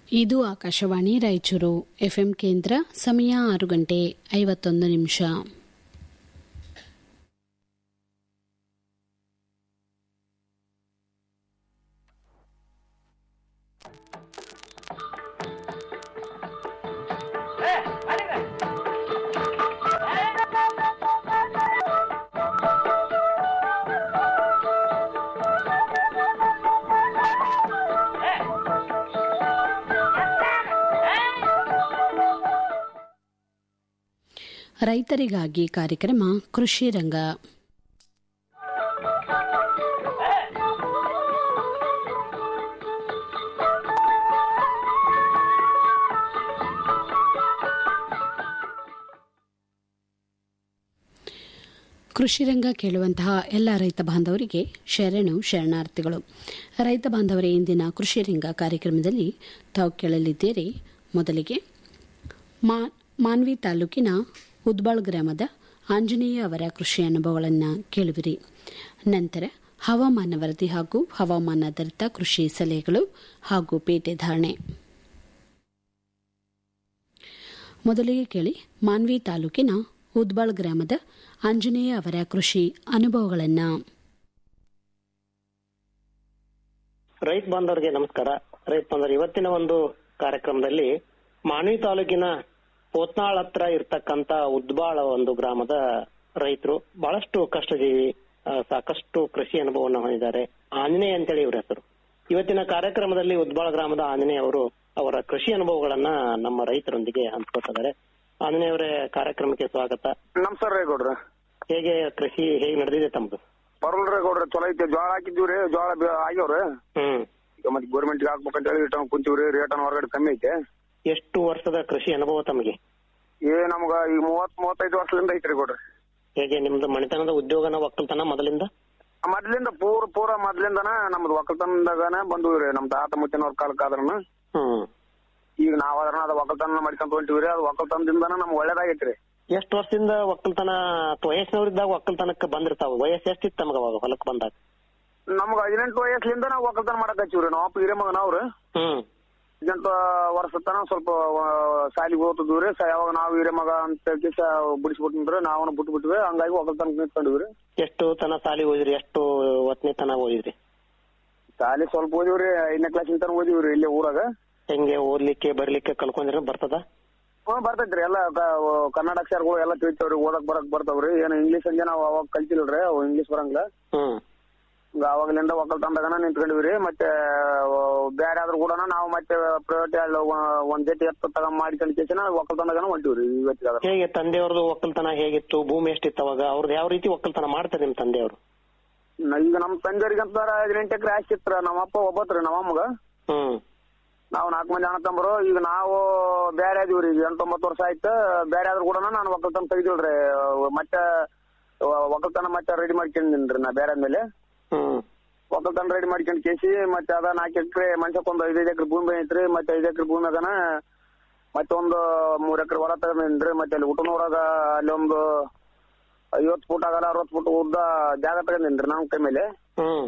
ಇದು ಆಕಾಶವಾಣಿ ರಾಯಚೂರು ಎಫ್ಎಂ ಕೇಂದ್ರ ಸಮಯ ಆರು ಗಂಟೆ ಐವತ್ತೊಂದು ನಿಮಿಷ ರೈತರಿಗಾಗಿ ಕಾರ್ಯಕ್ರಮ ಕೃಷಿ ರಂಗ ಕೃಷಿ ರಂಗ ಕೇಳುವಂತಹ ಎಲ್ಲ ರೈತ ಬಾಂಧವರಿಗೆ ಶರಣು ಶರಣಾರ್ಥಿಗಳು ರೈತ ಬಾಂಧವರೇ ಇಂದಿನ ಕೃಷಿ ರಂಗ ಕಾರ್ಯಕ್ರಮದಲ್ಲಿ ತಾವು ಕೇಳಲಿದ್ದೀರಿ ಮೊದಲಿಗೆ ಮಾ- ಮಾನ್ವಿ ತಾಲೂಕಿನ ಉದ್ಬಾಳ್ ಗ್ರಾಮದ ಆಂಜನೇಯ ಅವರ ಕೃಷಿ ಅನುಭವಗಳನ್ನು ಕೇಳುವಿರಿ ನಂತರ ಹವಾಮಾನ ವರದಿ ಹಾಗೂ ಹವಾಮಾನಾಧಾರಿತ ಕೃಷಿ ಸಲಹೆಗಳು ಹಾಗೂ ಪೇಟೆ ಧಾರಣೆ ಮೊದಲಿಗೆ ಕೇಳಿ ಮಾನ್ವಿ ತಾಲೂಕಿನ ಉದ್ಬಾಳ್ ಗ್ರಾಮದ ಆಂಜನೇಯ ಅವರ ಕೃಷಿ ಅನುಭವಗಳನ್ನು ರೈತ ಬಾಂಧವರಿಗೆ ನಮಸ್ಕಾರ ರೈತ ಬಾಂಧವರು ಇವತ್ತಿನ ಒಂದು ಕಾರ್ಯಕ್ರಮದಲ್ಲಿ ಮಾನ್ವಿ ತಾಲೂಕಿನ ಪೋತ್ನಾಳ್ ಹತ್ರ ಇರ್ತಕ್ಕಂತ ಉದ್ಬಾಳ ಒಂದು ಗ್ರಾಮದ ರೈತರು ಬಹಳಷ್ಟು ಕಷ್ಟಜೀವಿ ಆ, ಸಾಕಷ್ಟು ಕೃಷಿ ಅನುಭವವನ್ನು ಹೊಂದಿದ್ದಾರೆ ಆಂಜನೇಯ ಅಂತೇಳಿ ಇವ್ರ ಹೆಸರು ಇವತ್ತಿನ ಕಾರ್ಯಕ್ರಮದಲ್ಲಿ ಉದ್ಬಾಳ ಗ್ರಾಮದ ಆಂಜನೇಯ ಅವರು ಅವರ ಕೃಷಿ ಅನುಭವಗಳನ್ನ ನಮ್ಮ ರೈತರೊಂದಿಗೆ ಹಂಚ್ಕೊತಿದ್ದಾರೆ ಆಂಜನೇಯ ಅವರೇ ಕಾರ್ಯಕ್ರಮಕ್ಕೆ ಸ್ವಾಗತ ನಮಸ್ಕಾರ ರೀ ಗೌಡ್ರ ಹೇಗೆ ಕೃಷಿ ಹೇಗೆ ನಡೆದಿದೆ ತಮ್ಮದು ಪರವಲ್ರಿ ಗೌಡ್ರ ಚಲೋ ಐತಿ ಜೋಳ ಹಾಕಿದ್ದೀವ್ರಿ ಜೋಳ ಬೆ- ಆಗ್ಯಾವ್ರಿ ಹ್ಮ್ ಈಗ ಮತ್ತೆ ಗೋರ್ಮೆಂಟ್ ಹಾಕ್ಬೇಕಂತ ಹೇಳಿ ರಿಟರ್ನ್ ಕುಂತೀವ್ರಿ ರೇಟನ್ ಹೊರಗಡೆ ಕಮ್ಮಿ ಐತೆ ಎಷ್ಟು ವರ್ಷದ ಕೃಷಿ ಅನುಭವ ತಮಗೆ ಏ ನಮ್ಗ ಈಗ ಮೂವತ್ ಮೂವತ್ತೈದು ವರ್ಷದಿಂದ ಐತ್ರಿ ಗೌಡ್ರ ಹೇಗೆ ನಿಮ್ದು ಮಣಿತನದ ಉದ್ಯೋಗನ ಒಕ್ಕಲ್ತನ ಮೊದಲಿಂದ ಮೊದ್ಲಿಂದ ಪೂರ ಪೂರ ಮೊದ್ಲಿಂದನ ನಮ್ದು ಒಕ್ಕಲ್ತನದಾಗನ ಬಂದ್ವಿ ನಮ್ ತಾತ ಮುತ್ತಿನವ್ರ ಕಾಲಕ್ಕೆ ಆದ್ರನ ಹ್ಮ್ ಈಗ ನಾವ್ ಅದನ್ನ ಅದ ಒಕ್ಕಲ್ತನ ಮಾಡ್ಕೊಂತ ಹೊಂಟಿವ್ರಿ ಅದು ಒಕ್ಕಲ್ತನದಿಂದನ ನಮ್ಗ್ ಒಳ್ಳೇದಾಗೈತ್ರಿ ಎಷ್ಟು ವರ್ಷದಿಂದ ಒಕ್ಕಲ್ತನ ಅಥವಾ ವಯಸ್ಸಿನವರಿದ್ದಾಗ ಒಕ್ಕಲ್ತನಕ್ಕೆ ಬಂದಿರ್ತಾವ ವಯಸ್ಸು ಎಷ್ಟಿತ್ತು ತಮಗ ಅವಾಗ ಹೊಲಕ್ಕೆ ಬಂದಾಗ ನಮ್ಗ ಹದಿನೆಂಟು ವಯಸ್ಸಿಂದ ನಾವ್ ಒಕ್ಕಲ್ತನ ಮಾಡಕ್ ಹಚ್ಚಿವ್ರಿ ನಾವ್ ಅಪ್ಪ ಹಿರೇ ಮಗನವ್ರು ಹ್ಮ್ ಹದಿನೆಂಟು ವರ್ಷ ತನ ಸ್ವಲ್ಪ ಸಾಲಿಗೆ ಓದ್ತಿದ್ವಿ ರೀ ಯಾವಾಗ ನಾವು ಹಿರೇ ಮಗ ಅಂತ ಕಿಸ ಬಿಡಿಸ್ಬಿಟ್ಟಿದ್ರೆ ನಾವು ಬಿಟ್ಟು ಬಿಟ್ವಿ ಹಂಗಾಗಿ ಒಕ್ಕಲ್ತನ ನಿಂತ್ಕೊಂಡಿವ್ರಿ ಎಷ್ಟು ತನ ಸಾಲಿ ಓದಿದ್ರಿ ಎಷ್ಟು ಒತ್ತನೇ ತನ ಓದಿದ್ರಿ ಶಾಲೆ ಸ್ವಲ್ಪ ಓದಿವ್ರಿ ಐದನೇ ಕ್ಲಾಸ್ ತನ ಓದಿವ್ರಿ ಇಲ್ಲೇ ಊರಾಗ ಹೆಂಗೆ ಓದ್ಲಿಕ್ಕೆ ಬರ್ಲಿಕ್ಕೆ ಕಲ್ಕೊಂಡಿರ ಬರ್ತದ ಹ್ಮ್ ಬರ್ತೈತ್ರಿ ಎಲ್ಲ ಕ- ಕನ್ನಡ ಅಕ್ಷರಗಳು ಎಲ್ಲ ತಿಳಿತಾವ್ರಿ ಓದಕ್ ಬರಕ್ ಬರ್ತಾವ್ರಿ ಏನು ಇಂಗ್ಲೀಷ್ ಹಂಗೆ ನಾವು ಅವಾಗ ಕಲ್ತಿಲ್ರಿ ಅವು ಇಂಗ್ಲೀಷ್ ಬರಂಗಿಲ್ಲ ಹ್ಮ್ ಈಗ ಅವಾಗಲಿಂದ ಒಕ್ಕಲ್ತನದಾಗನ ನಿಂತ್ಕೊಂಡಿವ್ರಿ ಮತ್ತೆ ಬೇರೆ ಆದ್ರೂ ಕೂಡ ನಾವು ಮತ್ತೆ ಪ್ರೈವೇಟ್ ಒಂದ್ ಜೊತೆ ಎತ್ತ ತಗೊಂಡ್ ಮಾಡ್ಕೊಂಡ್ ಕೇಸಿನ ಒಕ್ಕಲ್ತನದಾಗನ ಹೊಂಟಿವ್ರಿ ಇವತ್ತಿಗಾದ್ರೆ ಹೇಗೆ ತಂದೆಯವ್ರದ್ದು ಒಕ್ಕಲ್ತನ ಹೇಗಿತ್ತು ಭೂಮಿ ಎಷ್ಟಿತ್ತು ಅವಾಗ ಅವ್ರದ್ದು ಯಾವ ರೀತಿ ಒಕ್ಕಲ್ತನ ಮಾಡ್ತಾರೆ ನಿಮ್ ತಂದೆಯವರು ಈಗ ನಮ್ ತಂದೆಯವ್ರಿಗೆ ಅಂತಾರ ಹದಿನೆಂಟು ಎಕರೆ ಆಸ್ತಿ ಇತ್ರ ನಮ್ಮ ಅಪ್ಪ ಒಬ್ಬತ್ರಿ ನಮ್ಮ ಅಮ್ಮಗ ಹ್ಮ್ ನಾವು ನಾಲ್ಕು ಮಂದಿ ಅಣ್ಣ ತಮ್ಮರು ಈಗ ನಾವು ಬೇರೆ ಅದೀವ್ರಿ ಈಗ ಎಂಟೊಂಬತ್ತು ವರ್ಷ ಆಯ್ತು ಬೇರೆ ಆದ್ರೂ ಕೂಡ ನಾನು ಒಕ್ಕಲ್ತನ ತೆಗ್ದಿಲ್ರಿ ಮತ್ತೆ ಒಕ್ಕಲ್ತನ ಮತ್ತೆ ರೆಡಿ ಮಾಡ್ಕೊಂಡಿನ್ರಿ ನಾ ಬೇರೆ ಆದ್ಮೇಲೆ ಹ್ಮ್ ಒಕ್ಕಲ್ತನ ರೆಡಿ ಮಾಡ್ಕೊಂಡ್ ಕೇಸಿ ಮತ್ತೆ ಅದ ನಾಲ್ಕು ಎಕರೆ ಮನ್ಸಕ್ಕೊಂದು ಐದೈದು ಎಕರೆ ಭೂಮಿ ಐತ್ರಿ ಮತ್ತೆ ಐದು ಎಕರೆ ಭೂಮಿಯಾಗನ ಮತ್ತೆ ಒಂದು ಮೂರ್ ಎಕರೆ ಹೊಲ ತಗೊಂಡ್ರಿ ಮತ್ತೆ ಅಲ್ಲಿ ಊಟನೂರಾಗ ಅಲ್ಲಿ ಒಂದು ಐವತ್ತು ಫುಟ್ ಆಗಲ್ಲ ಅರವತ್ತು ಫುಟ್ ಉದ್ದ ಜಾಗ ತಗೊಂಡಿನ್ರಿ ನಮ್ಮ ಕೈ ಮೇಲೆ ಹ್ಮ್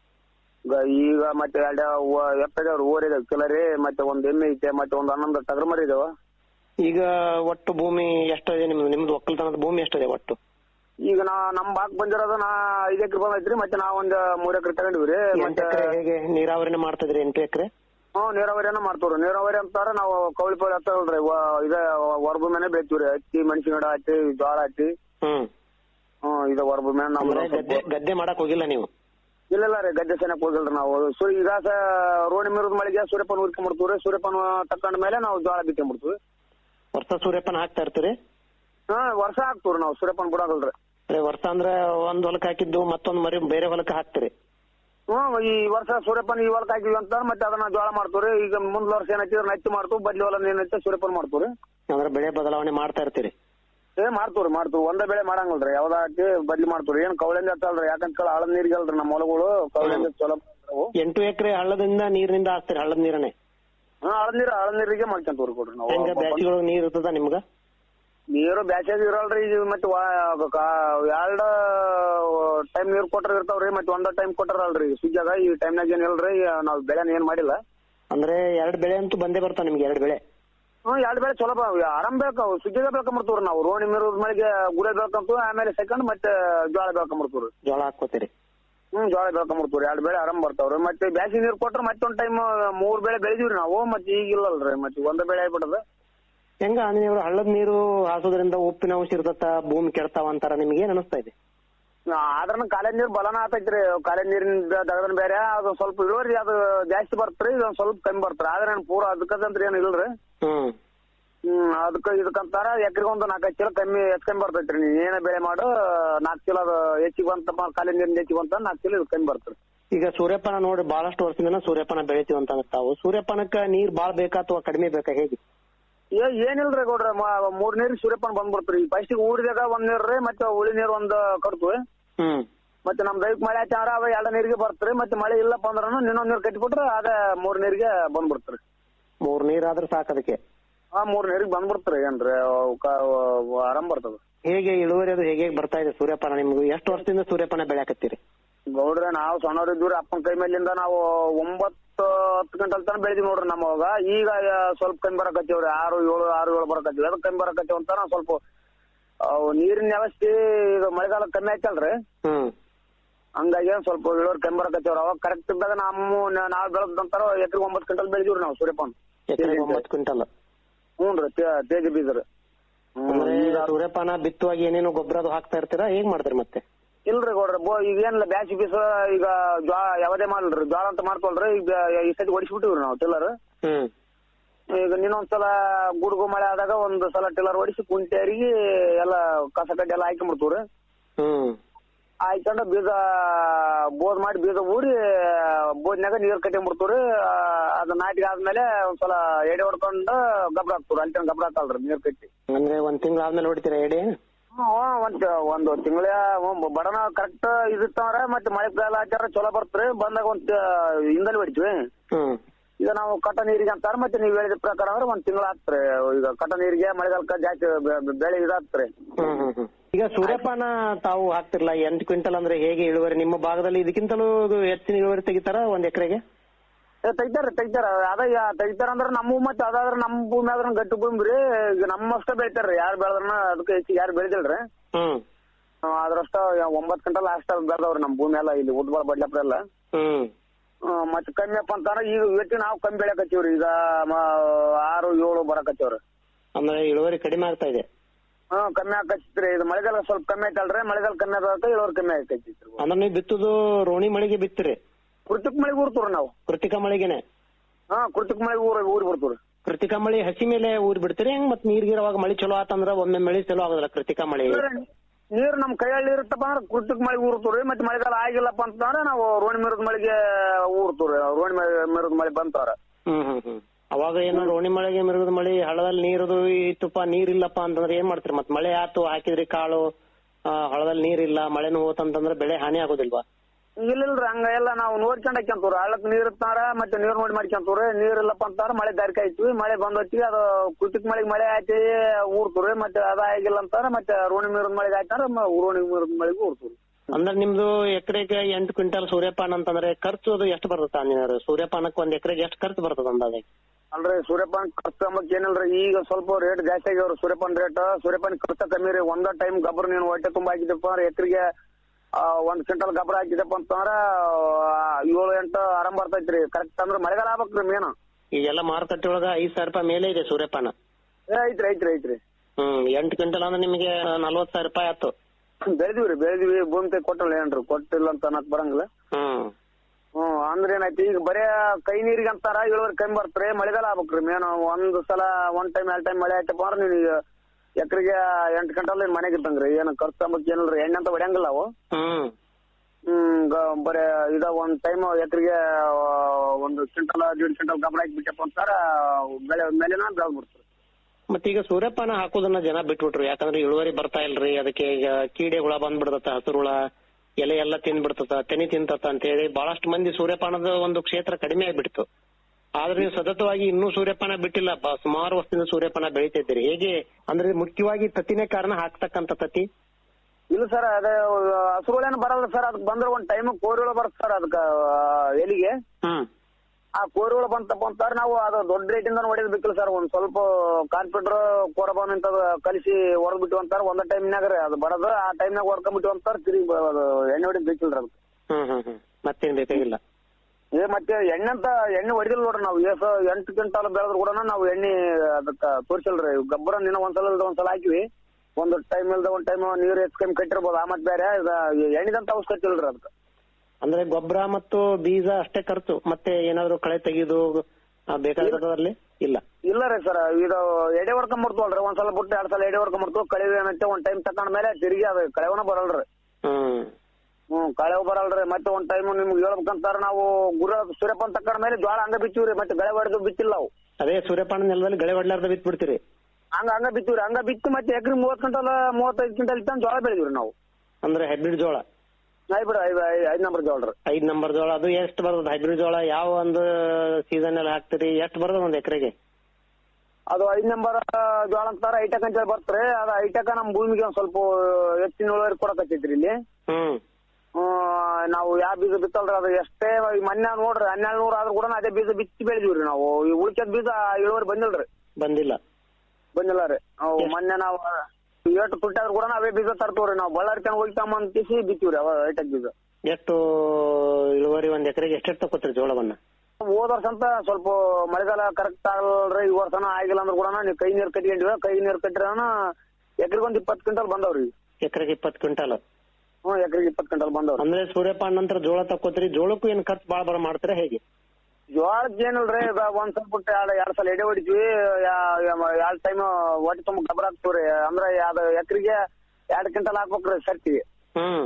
ಈಗ ಈಗ ಮತ್ತೆ ಎರಡು ಎಪ್ಪದವ್ರು ಓರಿದಾವ ಕಿಲರಿ ಮತ್ತೆ ಒಂದ್ ಎಮ್ಮೆ ಐತೆ ಮತ್ತೆ ಒಂದ್ ಹನ್ನೊಂದು ಟಗರ್ ಮರಿ ಇದಾವ ಈಗ ಒಟ್ಟು ಭೂಮಿ ಎಷ್ಟಿದೆ ನಿಮ್ದು ನಿಮ್ದು ಒಕ್ಕಲ್ತನದ ಭೂಮಿ ಎಷ್ಟಿದೆ ಒಟ್ಟು ಈಗ ನಾ ನಮ್ ಬಾಕ್ ಬಂದಿರೋದು ನಾ ಐದ್ ಎಕರೆ ಬಂದೈತ್ರಿ ಮತ್ತೆ ನಾವ್ ಒಂದ್ ಮೂರ್ ಎಕರೆ ತಗೊಂಡಿವ್ರಿ ಎಂಟು ಮತ್ತೆ ಎಕರೆ ಹೇಗೆ ನೀರಾವರಿನ ಮಾಡ್ತಿದ್ರಿ ಎಂಟು ಎಕರೆ ಹ್ಮ್ ನೀರಾವರಿಯನ್ನ ಮಾಡ್ತವ್ರಿ ನೀರಾವರಿ ಅಂತಾರ ನಾವು ಕೌಳಿ ಪೌಳಿ ಹತ್ತಲ್ರಿ ಇದ ಹೊರಭೂಮಿನೇ ಬೆಳಿತೀವ್ರಿ ಹತ್ತಿ ಮೆಣಸಿನ ಗಿಡ ಹತ್ತಿ ಜೋಳ ಹತ್ತಿ ಹ್ಮ್ ಹ್ಮ್ ಇದ ಹೊರಭೂಮಿ ಅಂದ್ರೆ ನಮ್ದು ಗದ್ದೆ ಗದ್ದೆ ಮಾಡಕ್ ಹೋಗಿಲ್ಲ ನೀವು ಇಲ್ಲ ಇಲ್ಲ ರೀ ಗದ್ದೆ ಸೆನಕ್ ಹೋಗಿಲ್ರಿ ನಾವು ಸು ಈಗ ಸ ರೋಣಿ ಮೀರದ ಮಳೆಗೆ ಸೂರ್ಯಪಾನ ಉರ್ಕೊಂಡ್ಬಿಡ್ತೀವ್ರಿ ಸೂರ್ಯಪಾನ ತಕೊಂಡ ಮೇಲೆ ನಾವು ಜೋಳ ಬಿತ್ಕೊಂಡ್ಬಿಡ್ತೀವಿ ವರ್ಷ ಸೂರ್ಯಪಾನ ಹಾಕ್ತಾ ಇರ್ತೀರಿ ಹಾ ವರ್ಷ ಹಾಕ್ತೀವ್ರಿ ನಾವು ಸೂರ್ಯಪಾನ ಬಿಡೋಗಲ್ರಿ ಅಂದ್ರೆ ವರ್ಷ ಅಂದ್ರೆ ಒಂದ್ ಹೊಲಕ್ಕೆ ಹಾಕಿದ್ದು ಮತ್ತೊಂದ್ ಮರಿ ಬೇರೆ ಹೊಲಕ್ಕೆ ಹಾಕ್ತಿರಿ ಹ್ಮ್ ಈ ವರ್ಷ ಸೂರ್ಯಪಾನ ಈ ಹೊಲಕ್ಕೆ ಹಾಕಿವಿ ಅಂತ ಮತ್ತೆ ಅದನ್ನ ಜೋಳ ಮಾಡ್ತೀವ್ರಿ ಈಗ ಮುಂದ್ ವರ್ಷ ಏನೈತಿ ನತ್ತಿ ಮಾಡ್ತೀವಿ ಬದ್ಲಿ ಹೊಲ ಏನೈತೆ ಸೂರ್ಯಪಾನ ಮಾಡ್ತೀವ್ರಿ ಅಂದ್ರೆ ಬೆಳೆ ಬದಲಾವಣೆ ಮಾಡ್ತಾ ಇರ್ತೀರಿ ಏ ಮಾಡ್ತೀವ್ರಿ ಮಾಡ್ತೀವಿ ಒಂದೇ ಬೆಳೆ ಮಾಡಂಗಲ್ರಿ ಯಾವ್ದ ಹಾಕಿ ಬದ್ಲಿ ಮಾಡ್ತೀವ್ರಿ ಏನ್ ಕವಳಿಂದ ಹತ್ತಲ್ರಿ ಯಾಕಂತ ಕೇಳಿ ಹಳದ ನೀರಿಗೆ ಅಲ್ರಿ ನಮ್ಮ ಹೊಲಗಳು ಕವಳಿಂದ ಚಲೋ ಬರ್ತಾವು. ಎಂಟು ಎಕರೆ ಹಳ್ಳದಿಂದ ನೀರಿನಿಂದ ಹಾಕ್ತಿರಿ ಹಳ್ಳದ ನೀರನ್ನೇ ಹಾ ಹಳದ ನೀರು ಹಳದ ನೀರಿಗೆ ಮಾಡ್ಕೊಂತೀವ್ರಿ ಕೊಡ್ರಿ ಹೆಂಗ ನಾವು ಬ್ಯಾಸಿಗೊಳಗೆ ನೀರ್ ಇರ್ತದ ನಿಮ್ಗ ನೀರು ಬ್ಯಾಸ್ಯಾಗ ಇರಲ್ರಿ ಈಗ ಮತ್ತೆ ಎರಡ್ ಟೈಮ್ ನೀರ್ ಕೊಟ್ರ ಇರ್ತಾವ್ರಿ ಮತ್ತೆ ಒಂದ ಟೈಮ್ ಕೊಟ್ಟಾರಲ್ರಿ ಸುಜ್ಜಾಗ ಈ ಟೈಮ್ನಾಗ ಏನ್ ಇಲ್ರಿ ನಾವ್ ಬೆಳೆನ ಏನ್ ಮಾಡಿಲ್ಲ ಅಂದ್ರೆ ಎರಡ್ ಬೆಳೆ ಅಂತೂ ಬಂದೇ ಬರ್ತಾವ ನಿಮ್ಗೆ ಎರಡ್ ಬೆಳೆ ಹ್ಮ್ ಎರಡು ಬೆಳೆ ಚಲೋ ಬ- ಆರಾಮ್ ಬೇಕು ಸುಗ್ಗಿಗೆ ಬೆಳ್ಕೊಂಬರ್ತೀವ್ರಿ ನಾವು ರೋಣಿ ಮಿರೋದ್ ಮಳೆಗೆ ಗುಡೆ ಬೆಳ್ಕೊಂತು ಆಮೇಲೆ ಸೆಕೆಂಡ್ ಮತ್ತೆ ಜೋಳ ಬೆಳ್ಕೊಂಬರ್ತೀವ್ರಿ ಜೋಳ ಹಾಕೋತೀರಿ ಹ್ಮ್ ಜೋಳ ಬೆಳ್ಕೊಂಬರ್ತೀವ್ರಿ ಎರಡು ಬೆಳೆ ಆರಾಮ್ ಬರ್ತಾವ್ರಿ ಮತ್ತೆ ಬ್ಯಾಸಿಗೆ ನೀರ್ ಕೊಟ್ರೆ ಮತ್ತೆ ಒಂದ್ ಟೈಮ್ ಮೂರ್ ಬೆಳೆ ಬೆಳೆದಿವ್ರಿ ನಾವು ಮತ್ತೆ ಈಗ ಇಲ್ಲಲ್ರಿ ಮತ್ತೆ ಒಂದೇ ಬೆಳೆ ಆಗ್ಬಿಟ್ಟದ ಹೆಂಗ ಆಂಜನೇಯವರು ಹಳ್ಳದ ನೀರು ಹಾಸೋದ್ರಿಂದ ಉಪ್ಪಿನ ಅಂಶ ಇರ್ತತ ಭೂಮಿ ಕೆಡ್ತಾವ ಅಂತಾರ ನಿಮ್ಗೆ ಏನ್ ಅನಿಸ್ತಾ ಇದೆ ಆದ್ರನ ಕಾಲೇಜ್ ನೀರ್ ಬಲನ ಆತೈತ್ರಿ ಕಾಲೇಜ್ ನೀರಿನ ದಗದನ್ ಬೇರೆ ಅದು ಸ್ವಲ್ಪ ಇಳುವರಿ ಅದು ಜಾಸ್ತಿ ಬರ್ತ್ರಿ ಇದೊಂದ್ ಸ್ವಲ್ಪ ಕಮ್ಮಿ ಬರ್ತ್ರಿ ಆದ್ರೆ ಏನ್ ಪೂರ ಅದಕ್ಕಂತ ಏನ್ ಇಲ್ರಿ ಹ್ಮ್ ಹ್ಮ್ ಅದಕ್ಕ ಇದಕ್ಕಂತಾರ ಎಕರೆಗೆ ಒಂದು ನಾಲ್ಕೈದು ಚೀಲ ಕಮ್ಮಿ ಹೆಚ್ಚು ಕಮ್ಮಿ ಬರ್ತೈತ್ರಿ ನೀವ್ ಏನೇ ಬೆಳೆ ಮಾಡು ನಾಲ್ಕು ಚೀಲ ಅದು ಹೆಚ್ಚಿಗೆ ಬಂತಪ್ಪ ಕಾಲೇಜ್ ನೀರಿನ ಹೆಚ್ಚಿಗೆ ಬಂತ ನಾಲ್ಕು ಚೀಲ ಇದು ಕಮ್ಮಿ ಬರ್ತರಿ ಈಗ ಸೂರ್ಯಪಾನ ನೋಡಿ ಬಹಳಷ್ಟು ವರ್ಷದಿಂದ ಸೂರ್ಯಪಾನ ಬೆಳಿತೀವಿ ಅಂತ ತಾವು ಸೂರ್ಯಪಾನಕ್ಕ ನೀರ್ ಬಾಳ್ ಬೇಕಾ ಅಥವಾ ಕಡಿಮೆ ಬೇಕಾ ಹೇಗೆ ಏ ಏನಿಲ್ರಿ ಗೌಡ್ರ ಮ- ಮೂರ್ ನೀರ್ ಸೂರ್ಯಪಾನ ಬಂದ್ಬಿಡ್ತ್ರಿ ಫಸ್ಟ್ ಊರಿದಾಗ ಒಂದ್ ನೀರ್ ರೀ ಮತ್ತೆ ಉಳಿ ನೀರ್ ಒಂದ್ ಕಟ್ತು ಹ್ಮ್ ಮತ್ತೆ ನಮ್ ದೈವಕ್ ಮಳೆ ಆಚಾರ ಅವ ಎರಡು ನೀರಿಗೆ ಬರ್ತ್ರಿ ಮತ್ತೆ ಮಳೆ ಇಲ್ಲಪ್ಪ ಅಂದ್ರೂ ಇನ್ನೊಂದ್ ನೀರ್ ಕಟ್ಟಿಬಿಟ್ರೆ ಅದ ಮೂರ್ ನೀರಿಗೆ ಬಂದ್ಬಿಡ್ತ್ರಿ ಮೂರ್ ನೀರ್ ಆದ್ರೆ ಸಾಕ್ ಅದಕ್ಕೆ ಆ ಮೂರ್ ನೀರಿಗೆ ಬಂದ್ಬಿಡ್ತ್ರಿ ಏನ್ರಿ ಅವಕ್ಕ ಆರಾಮ್ ಬರ್ತದ ಹೇಗೆ ಇಳುವರಿ ಅದು ಹೇಗೆ ಬರ್ತಾ ಇದೆ ಸೂರ್ಯಪಾನ ನಿಮ್ಗೆ ಎಷ್ಟು ವರ್ಷದಿಂದ ಸೂರ್ಯಪಾನ ಬೆಳ್ಯಾಕತ್ತೀರಿ ಗೌಡ್ರೆ ನಾವು ಸಣ್ಣವ್ರಿದ್ವಿ ಅಪ್ಪನ ಕೈ ಮೇಲಿಂದ ನಾವು ಒಂಬತ್ತು ಹತ್ತು ಗಂಟಲ್ ತನಕ ಬೆಳೆದಿವಿ ನೋಡ್ರಿ ನಮ್ಮವಾಗ ಈಗ ಸ್ವಲ್ಪ ಕಮ್ಮಿ ಬರಕತ್ತೀವ್ರಿ ಆರು ಏಳು ಆರು ಏಳು ಬರಕತ್ತೀವಿ ಅದಕ್ಕೆ ಕಮ್ಮಿ ಬರಕತ್ತೀವಿ ಅಂತ ನಾವು ಸ್ವಲ್ಪ ಅವು ನೀರಿನ ವ್ಯವಸ್ಥೆ ಈಗ ಮಳೆಗಾಲ ಕಮ್ಮಿ ಆಯ್ತಲ್ರಿ ಹ್ಮ್ ಹಂಗಾಗಿ ಒಂದ್ ಸ್ವಲ್ಪ ಇಳುವರಿ ಕಮ್ಮಿ ಬರಕತ್ತೀವ್ರಿ ಅವಾಗ ಕರೆಕ್ಟ್ ಇದ್ದಾಗ ನಮ್ಮ ನಾವ್ ಬೆಳೆದ ನಂತರ ಎಕರೆಗೆ ಒಂಬತ್ತು ಕ್ವಿಂಟಲ್ ಬೆಳೆದಿವ್ರಿ ನಾವು ಸೂರ್ಯಪಾನ ಎಕರೆಗೆ ಒಂಬತ್ತು ಕ್ವಿಂಟಲ್ ಹ್ಞೂ ರೀ ತೇಜ ಬೀಜ ರೀ ಹ್ಮ್, ಅಂದ್ರೆ ಈಗ ಸೂರ್ಯಪಾನ ಬಿತ್ತುವಾಗ ಏನೇನು ಗೊಬ್ಬರ ಅದು ಹಾಕ್ತಾ ಇರ್ತೀರಾ ಹೇಗ್ ಮಾಡ್ತೀರಿ ಮತ್ತೆ ಇಲ್ರಿ ಗೌಡ್ರ ಬೋ ಈಗ ಏನಿಲ್ಲ ಬ್ಯಾಸಿ ಬೀಸ ಈಗ ಜ್ವಾ ಯಾವದೇ ಮಾಡಲ್ರಿ ಜ್ವಾಳ ಅಂತ ಮಾಡ್ಕೊಳ್ರಿ ಈಗ ಈ ಸತಿ ಹೊಡಿಸ್ಬಿಟ್ಟಿವ್ರಿ ನಾವು ಟಿಲ್ಲರ್ ಹ್ಮ್ ಈಗ ಇನ್ನೊಂದ್ಸಲ ಗುಡುಗು ಮಳೆ ಆದಾಗ ಒಂದ್ ಸಲ ಟಿಲ್ಲರ್ ಹೊಡಿಸಿ ಕುಂಟೇರಿಗೆ ಎಲ್ಲ ಕಸ ಕಡ್ಡಿ ಎಲ್ಲ ಹಾಕೊಂಡ್ಬಿಡ್ತೀವ್ರಿ ಹ್ಮ್ ಹಾಕೊಂಡು ಬೀಜ ಬೋದ್ ಮಾಡಿ ಬೀಜ ಊರಿ ಬೋದ್ನಾಗ ನೀರ್ ಕಟ್ಟಿಂಬಿಡ್ತೀವ್ರಿ ಅದ ನಾಟಿಗೆ ಆದ್ಮೇಲೆ ಒಂದ್ಸಲ ಎಡೆ ಹೊಡ್ಕೊಂಡು ಗೊಬ್ಬರ ಹಾಕ್ತೀವ್ರಿ ಅಲ್ಲಿ ಗೊಬ್ಬರ ಹಾಕಲ್ರಿ ನೀರ್ ಕಟ್ಟಿ ಅಂದ್ರೆ ಒಂದ್ ತಿಂಗಳ ಆದ್ಮೇಲೆ ಹೊಡಿತೀರಾ ಎಡೆ ಹ್ಮ್, ಒಂದ್ ಒಂದು ತಿಂಗಳ ಬಡನ ಕರೆಕ್ಟ್ ಇದಿತ್ತಂದ್ರ ಮತ್ತೆ ಮಳೆ ಕಾಲ ಆಚಾರ ಚಲೋ ಬರ್ತ್ರಿ ಬಂದಾಗ ಒಂದ್ ಹಿಂದಲ್ಲಿ ಹೊಡಿತೀವಿ ಹ್ಮ್ ಈಗ ನಾವು ಕಟ್ಟ ನೀರಿಗೆ ಅಂತಾರ ಮತ್ತೆ ನೀವ್ ಹೇಳಿದ ಪ್ರಕಾರ ಅಂದ್ರೆ ಒಂದ್ ತಿಂಗಳ ಆಗ್ತ್ರಿ ಈಗ ಕಟ್ಟ ನೀರಿಗೆ ಮಳೆಗಾಲಕ್ಕ ಜಾಸ್ತಿ ಬೆ- ಬೆಳೆ ಇದಾಗ್ತ್ರಿ ಹ್ಮ್ ಹ್ಮ್ ಹ್ಮ್ ಈಗ ಸೂರ್ಯಪಾನ ತಾವು ಹಾಕ್ತಿರ್ಲ ಎಂಟು ಕ್ವಿಂಟಲ್ ಅಂದ್ರೆ ಹೇಗೆ ಇಳುವರಿ ನಿಮ್ಮ ಭಾಗದಲ್ಲಿ ಇದಕ್ಕಿಂತಲೂ ಇದು ಹೆಚ್ಚಿನ ಇಳುವರಿ ತೆಗಿತಾರ ಒಂದ್ ಎಕರೆಗೆ ಏ ತೆಗಿತಾರ ತೆಗಿತಾರ ಅದ ಯಾ- ತೆಗಿತಾರ ಅಂದ್ರ ನಮ್ಮ ಮತ್ತೆ ಅದಾದ್ರ ನಮ್ ಭೂಮಿ ಆದ್ರ ಗಟ್ಟಿ ಭೂಮಿ ರೀ ಈಗ ನಮ್ಮಷ್ಟ ಬೆಳಿತಾರ್ರಿ ಯಾರು ಬೆಳೆದ್ರ ಅದಕ್ಕೆ ಹೆಚ್ಚಿಗೆ ಯಾರು ಬೆಳೆದಿಲ್ರಿ ಹ್ಮ್ ಅದ್ರಷ್ಟ ಒಂಬತ್ ಗಂಟಲ್ ಅಷ್ಟ ಬೆಳೆದವ್ರಿ ನಮ್ ಭೂಮಿ ಎಲ್ಲ ಇಲ್ಲಿ ಉದ್ಬಾಳ ಬಡ್ಲಾಪುರ ಎಲ್ಲ ಹ್ಮ್ ಹ್ಮ್, ಮತ್ತೆ ಕಮ್ಮಿ ಅಪ್ಪ ಅಂತಾರ ಈಗ ಇವತ್ತಿ ನಾವು ಕಮ್ಮಿ ಬೆಳೆಕತ್ತೀವ್ರಿ ಈಗ ಮ- ಆರು ಏಳು ಬರಕತ್ತೀವ್ರಿ ಅಂದ್ರೆ ಇಳುವರಿ ಕಡಿಮೆ ಆಗ್ತಾ ಇದೆ ಹ್ಮ್ ಕಮ್ಮಿ ಆಕತ್ರಿ ಇದು ಮಳೆಗಾಲ ಸ್ವಲ್ಪ ಕಮ್ಮಿ ಐತಲ್ರಿ ಮಳೆಗಾಲ ಕಮ್ಮಿ ಆದ ಇಳುವರಿ ಕಮ್ಮಿ ಆಕೈತಿ ಅಂದ್ರೆ ನೀವು ಬಿತ್ತುದು ರೋಣಿ ಮಳೆಗೆ ಬಿತ್ತಿರಿ ಕೃತಿಕ್ ಮಳೆಗೆ ಊರ್ತವ್ರಿ ನಾವು ಕೃತಿಕಾ ಮಳೆಗೆನೆ ಹಾ ಕೃತಿಕ್ ಮಳೆಗೆ ಊರ್ ಊರಿ ಬಿಡ್ತೀವ್ರಿ ಕೃತಿಕಾ ಮಳೆ ಹಸಿ ಮೇಲೆ ಊರ್ ಬಿಡ್ತೀರಿ ಹೆಂಗ್ ಮತ್ ನೀರ್ಗಿರುವಾಗ ಮಳಿ ಚಲೋ ಆತಂದ್ರ ಒಮ್ಮೆ ಮಳಿ ಚಲೋ ಆಗೋದಿಲ್ಲ ಕೃತಿಕಾ ಮಳೆ ನೀರ್ ನಮ್ ಕೈಯಲ್ಲಿ ಇರುತ್ತಪ್ಪ ಅಂದ್ರೆ ಕೃತಿಕ್ ಮಳೆಗೆ ಊರ್ತವ್ರಿ ಮತ್ತೆ ಮಳೆಗಾಲ ಆಗಿಲ್ಲಪ್ಪ ಅಂತಂದ್ರೆ ನಾವು ರೋಣಿ ಮಿರದ ಮಳೆಗೆ ಊರ್ತವ್ರಿ ರೋಣಿ ಮಿರದ ಮಳೆ ಬಂತಾರ ಹ್ಮ್ ಹ್ಮ್ ಹ್ಮ್ ಅವಾಗ ಏನೋ ರೋಣಿ ಮಳೆಗೆ ಮಿರುಗದ ಮಳಿ ಹಳ್ಳದಲ್ಲಿ ನೀರದು ಇತ್ತಪ್ಪ ನೀರಿಲ್ಲಪ್ಪ ಅಂತಂದ್ರೆ ಏನ್ ಮಾಡ್ತೀರಿ ಮತ್ ಮಳೆ ಆತು ಹಾಕಿದ್ರಿ ಕಾಳು ಆ, ಹೊಳದಲ್ಲಿ ನೀರಿಲ್ಲ ಮಳೆನೂ ಹೋತಂತಂದ್ರೆ ಬೆಳೆ ಹಾನಿ ಆಗೋದಿಲ್ವಾ ಇಲ್ಲಿಲ್ರಿ ಹಂಗ ಎಲ್ಲ ನಾವು ನೋಡ್ಕೊಂಡ್ ಹಾಕ್ಯಂತವ್ರಿ ಹಳ್ಳಕ್ ನೀರ್ ಇರ್ತಾರ ಮತ್ತೆ ನೀರ್ ನೋಡಿ ಮಾಡ್ಕೊಂತವ್ರಿ ನೀರ್ ಇಲ್ಲಪ್ಪ ಅಂತಾರ ಮಳೆ ದಾರಿ ಕಾಯ್ತೀವಿ ಮಳೆ ಬಂದೊತ್ತಿಗೆ ಅದು ಕೃತಿಕ್ ಮಳೆಗೆ ಮಳೆ ಆಯ್ತಿ ಊರ್ತವ್ರಿ ಮತ್ತೆ ಅದ ಆಗಿಲ್ಲ ಅಂತಾರ ಮತ್ತೆ ರೋಣಿ ಮೀರದ ಮಳೆಗೆ ಆಯ್ತಾರ ಮ- ರೋಣಿ ಮೀರದ ಮಳೆಗೆ ಊರ್ತವ್ರಿ ಅಂದ್ರೆ ನಿಮ್ದು ಎಕರೆಗೆ ಎಂಟು ಕ್ವಿಂಟಲ್ ಸೂರ್ಯಪಾನ ಅಂತಂದ್ರೆ ಖರ್ಚು ಅದು ಎಷ್ಟು ಬರ್ತದ ನೀರು ಸೂರ್ಯಪಾನಕ್ಕೆ ಒಂದ್ ಎಕರೆಗೆ ಎಷ್ಟು ಖರ್ಚು ಬರ್ತದ ಅಂದಾಜೆ ಅಲ್ರಿ ಸೂರ್ಯಪಾನ ಖರ್ಚು ಅಂಬಕ್ ಏನಿಲ್ರಿ ಈಗ ಸ್ವಲ್ಪ ರೇಟ್ ಜಾಸ್ತಿ ಆಗ್ಯಾವ್ರಿ ಸೂರ್ಯಪಾನ ರೇಟ್ ಸೂರ್ಯಪಾನ ಖರ್ಚು ಕಮ್ಮಿ ರೀ ಒಂದ ಟೈಮ್ ಗೊಬ್ಬರ ನೀನು ಹೊಟ್ಟೆ ತುಂಬಾ ಹಾಕಿದಪ್ಪ ಅಂದ್ರೆ ಎಕರೆಗೆ ಒಂದ್ ಕ್ವಿಂಟಲ್ ಗೊಬ್ಬರ ಹಾಕಿದಪ್ಪ ಅಂತಂದ್ರ ಆ, ಏಳು ಎಂಟು ಆರಾಮ್ ಬರ್ತೈತ್ರಿ ಕರೆಕ್ಟ್ ಅಂದ್ರ ಮಳೆಗಾಲ ಆಗ್ಬೇಕ್ರಿ ಮೇನ್ ಈಗೆಲ್ಲ ಮಾರುಕಟ್ಟೆ ಒಳಗ ಐದ್ ಸಾವಿರ ರೂಪಾಯಿ ಮೇಲೆ ಇದೆ ಸೂರ್ಯಪಾನ ಏ ಐತ್ರಿ ಐತ್ರಿ ಐತ್ರಿ ಹ್ಮ್ ಎಂಟು ಕ್ವಿಂಟಲ್ ಅಂದ್ರೆ ನಿಮಗೆ ನಲ್ವತ್ ಸಾವಿರ ರೂಪಾಯಿ ಆಯ್ತು ಬೆಳೆದಿವ್ರಿ ಬೆಳೆದಿವಿ ಭೂಮಿ ಕೈ ಕೊಟ್ಟಲ್ಲ ಏನ್ರಿ ಕೊಟ್ಟಿಲ್ಲ ಅಂತ ಅನ್ನಕ್ ಬರಂಗಿಲ್ಲ ಹ್ಮ್ ಹ್ಮ್ ಅಂದ್ರೆ ಏನಾಯ್ತಿ ಈಗ ಬರೇ ಕೈ ನೀರಿಗೆ ಅಂತಾರ ಇಳುವರಿ ಕಮ್ಮಿ ಬರ್ತ್ರಿ ಮಳೆಗಾಲ ಆಗ್ಬೇಕ್ರಿ ಮೇನ್ ಒಂದ್ ಸಲ ಒಂದ್ ಟೈಮ್ ಎರಡ್ ಟೈಮ್ ಮಳೆ ಆಯ್ತಪ್ಪ ಅಂದ್ರೆ ನೀವು ಎಕರೆಗೆ ಎಂಟು ಗಂಟಲ್ ಮನೆಗೆ ಇದ್ದಂಗ್ರಿ ಏನು ಖರ್ಚು ಅಂಬಕ್ ಏನಿಲ್ರಿ ಎಣ್ಣೆ ಅಂತ ಹೊಡ್ಯಂಗಿಲ್ಲ ಅವು ಹ್ಮ್ ಹ್ಮ್ ಗ- ಬರೇ ಇದ ಒಂದ್ ಟೈಮ್ ಎಕರೆಗೆ ಒಂದು ಕ್ವಿಂಟಲ್ ದೀಡ್ ಕ್ವಿಂಟಲ್ ಗೊಬ್ಬರ ಹಾಕ್ಬಿಟ್ಟಪ್ಪ ಅಂತಾರ ಬೆಳೆ ಮೇಲಿನ ಬೆಳೆದ್ ಬಿಡ್ತಾರೆ ಮತ್ತೀಗ ಸೂರ್ಯಪಾನ ಹಾಕೋದನ್ನ ಜನ ಬಿಟ್ಬಿಟ್ರು ಯಾಕಂದ್ರೆ ಇಳುವರಿ ಬರ್ತಾ ಇಲ್ರಿ ಅದಕ್ಕೆ ಈಗ ಕೀಡೆ ಹುಳ ಬಂದ್ಬಿಡ್ತತ ಹಸಿರು ಹುಳ ಎಲೆ ಎಲ್ಲ ತಿಂದ್ಬಿಡ್ತತ ತೆನಿ ತಿಂತತ ಅಂತ ಹೇಳಿ ಬಹಳಷ್ಟು ಮಂದಿ ಸೂರ್ಯಪಾನದ ಒಂದು ಕ್ಷೇತ್ರ ಕಡಿಮೆ ಆಗ್ಬಿಡ್ತು ಆದ್ರೆ ನೀವು ಸತತವಾಗಿ ಇನ್ನೂ ಸೂರ್ಯಪಾನ ಬಿಟ್ಟಿಲ್ಲ ಬ- ಸುಮಾರು ವರ್ಷದಿಂದ ಸೂರ್ಯಪಾನ ಬೆಳಿತಿದ್ದೀರಿ ಹೇಗೆ ಅಂದ್ರೆ ಮುಖ್ಯವಾಗಿ ತತ್ತಿನೇ ಕಾರಣ ಹಾಕ್ತಕ್ಕಂತ ತತ್ತಿ ಇಲ್ಲ ಸರ್ ಅದೇ ಹಸುಗಳೇನು ಬರಲ್ಲ ಸರ್ ಅದಕ್ಕೆ ಬಂದ್ರೆ ಒಂದ್ ಟೈಮ್ ಕೋರಿಗಳು ಬರುತ್ತೆ ಸರ್ ಅದಕ್ಕೆ ಎಲಿಗೆ ಹ್ಮ್ ಆ ಕೋರಿಗಳು ಬಂತಪ್ಪ ಅಂತಾರ ನಾವು ಅದು ದೊಡ್ಡ ರೇಟಿಂದ ಹೊಡಿಬೇಕಿಲ್ಲ ಸರ್ ಒಂದ್ ಸ್ವಲ್ಪ ಕಾನ್ಫಿಡರ್ ಕೋರಬಾನ್ ಅಂತ ಕಲಿಸಿ ಹೊಡೆದ್ಬಿಟ್ಟು ಅಂತಾರ ಒಂದ ಟೈಮ್ನಾಗ ಅದು ಬರೋದು ಆ ಟೈಮ್ನಾಗ ಹೊಡ್ಕೊಂಡ್ಬಿಟ್ಟು ಅಂತಾರ ತಿರುಗಿ ಬ- ಅದು ಎಣ್ಣೆ ಹೊಡಿದ್ ಬೇಕಿಲ್ರಿ ಅದಕ್ಕೆ ಹ್ಮ್ ಹ್ಮ್ ಹ್ಮ್ ಮತ್ತೇನ್ ಬೇಕಾಗಿಲ್ಲ ಏ ಮತ್ತೆ ಎಣ್ಣೆ ಅಂತ ಎಣ್ಣೆ ಹೊಡಿದಿಲ್ಲ ನೋಡ್ರಿ ನಾವು ಏಸ ಎಂಟು ಕ್ವಿಂಟಾಲ್ ಬೆಳೆದ್ರು ಕೂಡ ನಾವು ಎಣ್ಣೆ ಅದಕ್ಕ ತೋರ್ಸಿಲ್ರಿ ಗೊಬ್ಬರ ದಿನ ಒಂದ್ಸಲ ಇಲ್ದ ಒಂದ್ಸಲ ಹಾಕಿವಿ ಒಂದು ಟೈಮ್ ಇಲ್ದ ಒಂದ್ ಟೈಮ್ ನೀರು ಹೆಚ್ಚು ಕಮ್ಮಿ ಕಟ್ಟಿರ್ಬೋದು ಆ ಮತ್ ಬೇರೆ ಇದ ಎಣ್ಣೆದಂತ ಅವಶ್ಯಕತೆ ಇಲ್ರಿ ಅದಕ್ಕೆ ಅಂದ್ರೆ ಗೊಬ್ಬರ ಮತ್ತು ಬೀಜ ಅಷ್ಟೇ ಖರ್ಚು ಮತ್ತೆ ಏನಾದ್ರು ಕಳೆ ತೆಗೆದು ಬೇಕಾಗಿರೋದ್ರಲ್ಲಿ ಇಲ್ಲ ಇಲ್ಲ ರೀ ಸರ್ ಇದು ಎಡೆ ಹೊಡ್ಕೊಂಬರ್ತವಲ್ರಿ ಒಂದ್ಸಲ ಬಿಟ್ಟು ಎರಡ್ ಸಲ ಎಡೆ ಹೊಡ್ಕೊಂಬರ್ತು ಕಳೆವು ಏನಂತೆ ಒಂದ್ ಟೈಮ್ ತಕೊಂಡ ಮೇಲೆ ತಿರುಗಿ ಅದು ಕಳೆವನ ಬರಲ್ರಿ ಹ್ಮ್ ಹ್ಮ್ ಕಳೆವು ಬರಲ್ರಿ ಮತ್ತೆ ಒಂದ್ ಟೈಮ್ ನಿಮ್ಗೆ ಹೇಳ್ಬೇಕಂತಾರ ನಾವು ಗುರ ಸೂರ್ಯಪಾನ ತಕೊಂಡ ಮೇಲೆ ಜೋಳ ಹಂಗ ಬಿತ್ತಿವ್ರಿ ಮತ್ತೆ ಗಳೆ ಹೊಡೆದು ಬಿತ್ತಿಲ್ಲ ನಾವು ಅದೇ ಸೂರ್ಯಪಾನ ನೆಲದಲ್ಲಿ ಗಳೆ ಹೊಡ್ಲಾರ್ದ ಬಿತ್ ಬಿಡ್ತೀರಿ ಹಂಗ ಹಂಗ ಬಿತ್ತಿವ್ರಿ ಹಂಗ ಬಿತ್ತು ಮತ್ತೆ ಎಕ್ರಿ ಮೂವತ್ ಕ್ವಿಂಟಲ್ ಮೂವತ್ತೈದು ಕ್ವಿಂಟಲ್ ಇತ್ತ ಜೋಳ ಬೆಳೆದಿವ್ರಿ ನಾವು ಅಂದ್ರೆ ಹೈಬ್ರಿಡ್ ಜೋಳ ಐ ಬಿಡ ಐದ್ ಐದ್ ನಂಬರ್ ಜೋಳ ರೀ ಐದ್ ನಂಬರ್ ಜೋಳ ಅದು ಎಷ್ಟು ಬರ್ತದ ಹೈಬ್ರಿಡ್ ಜೋಳ ಯಾವ ಒಂದು ಸೀಸನ್ ಅಲ್ಲಿ ಹಾಕ್ತೀರಿ ಎಷ್ಟು ಬರ್ತದ ಒಂದ್ ಎಕರೆಗೆ ಅದು ಐದ್ ನಂಬರ್ ಜೋಳ ಅಂತಾರ ಐಟಕ್ ಅಂತ ಹೇಳಿ ಬರ್ತಾರೆ ಅದು ಐಟಕ ನಮ್ ಭೂಮಿಗೆ ಒಂದ್ ಸ್ವಲ್ಪ ಹೆಚ್ಚಿನ ಇಳುವರಿ ಕೊಡಕತ್ತೈತ್ರಿ ಇಲ್ಲಿ ಹ್ಮ್ ಹ್ಮ್, ನಾವು ಯಾವ ಬೀಜ ಬಿತ್ತಲ್ರಿ ಅದು ಎಷ್ಟೇ ಈ ಮೊನ್ನೆ ನೋಡ್ರಿ ಹನ್ನೆರಡು ನೂರ ಆದ್ರೂ ಕೂಡ ಅದೇ ಬೀಜ ಬಿತ್ತಿ ಬೆಳೆದಿವ್ರಿ ನಾವು ಈ ಉಳ್ಕೆದ್ ಬೀಜ ಇಳುವರಿ ಬಂದಿಲ್ರಿ ಬಂದಿಲ್ಲ ಬಂದಿಲ್ಲ ರೀ ನಾವು ಮೊನ್ನೆ ನಾವು ಏಟು ತುಟ್ಟಾದ್ರು ಕೂಡ ಅವೇ ಬೀಜ ತರ್ತವ್ರಿ ನಾವು ಬಳ್ಳಾರಿ ತನಕ ಹೋಗಿ ತಗೊಂಬಂತಿಸಿ ಬಿತ್ತೀವ್ರಿ ಅವ ಐಟಕ್ ಬೀಜ ಎಷ್ಟು ಇಳುವರಿ ಒಂದ್ ಎಕರೆಗೆ ಎಷ್ಟೆಷ್ಟು ತಗೋತೀರಿ ಜೋಳವನ್ನ ಹೋದ ವರ್ಷ ಅಂತ ಸ್ವಲ್ಪ ಮಳೆಗಾಲ ಕರೆಕ್ಟ್ ಆಗಲ್ರಿ ಈ ವರ್ಷನ ಆಗಿಲ್ಲ ಅಂದ್ರೆ ಕೂಡ ನೀವು ಕೈ ನೀರು ಕಟ್ಕೊಂಡಿವ ಕೈ ನೀರು ಕಟ್ಟಿರೋನ ಎಕರೆಗೆ ಒಂದ್ ಇಪ್ಪತ್ತು ಕ್ವಿಂಟಲ್ ಬಂದವ್ರಿ ಎಕರೆಗೆ ಇಪ್ಪತ್ತು ಕ್ವಿಂಟಾಲ್ ಹ್ಞೂ ಎಕರೆಗೆ ಇಪ್ಪತ್ತು ಕ್ವಿಂಟಲ್ ಬಂದವ್ರಿ ಅಂದ್ರೆ ಸೂರ್ಯಪಾನ ನಂತರ ಜೋಳ ತಕೋತೀರಿ ಜೋಳಕ್ಕೂ ಏನ್ ಖರ್ಚು ಬಾಳ ಬರ ಮಾಡ್ತೀರಾ ಹೇಗೆ ಜೋಳಕ್ಕೆ ಏನಿಲ್ರಿ ಈಗ ಒಂದ್ ಸ್ವಲ್ಪ ಬಿಟ್ಟು ಎರಡ್ ಎರಡ್ ಸಲ ಎಡೆ ಹೊಡಿತೀವಿ ಎರಡ್ ಟೈಮ್ ಹೊಟ್ಟೆ ತುಂಬ ಗೊಬ್ಬರ ಹಾಕ್ತೀವ್ರಿ ಅಂದ್ರೆ ಅದು ಎಕರೆಗೆ ಎರಡ್ ಕ್ವಿಂಟಲ್ ಹಾಕ್ಬೇಕ್ರಿ ಸರ್ತಿಗೆ ಹ್ಮ್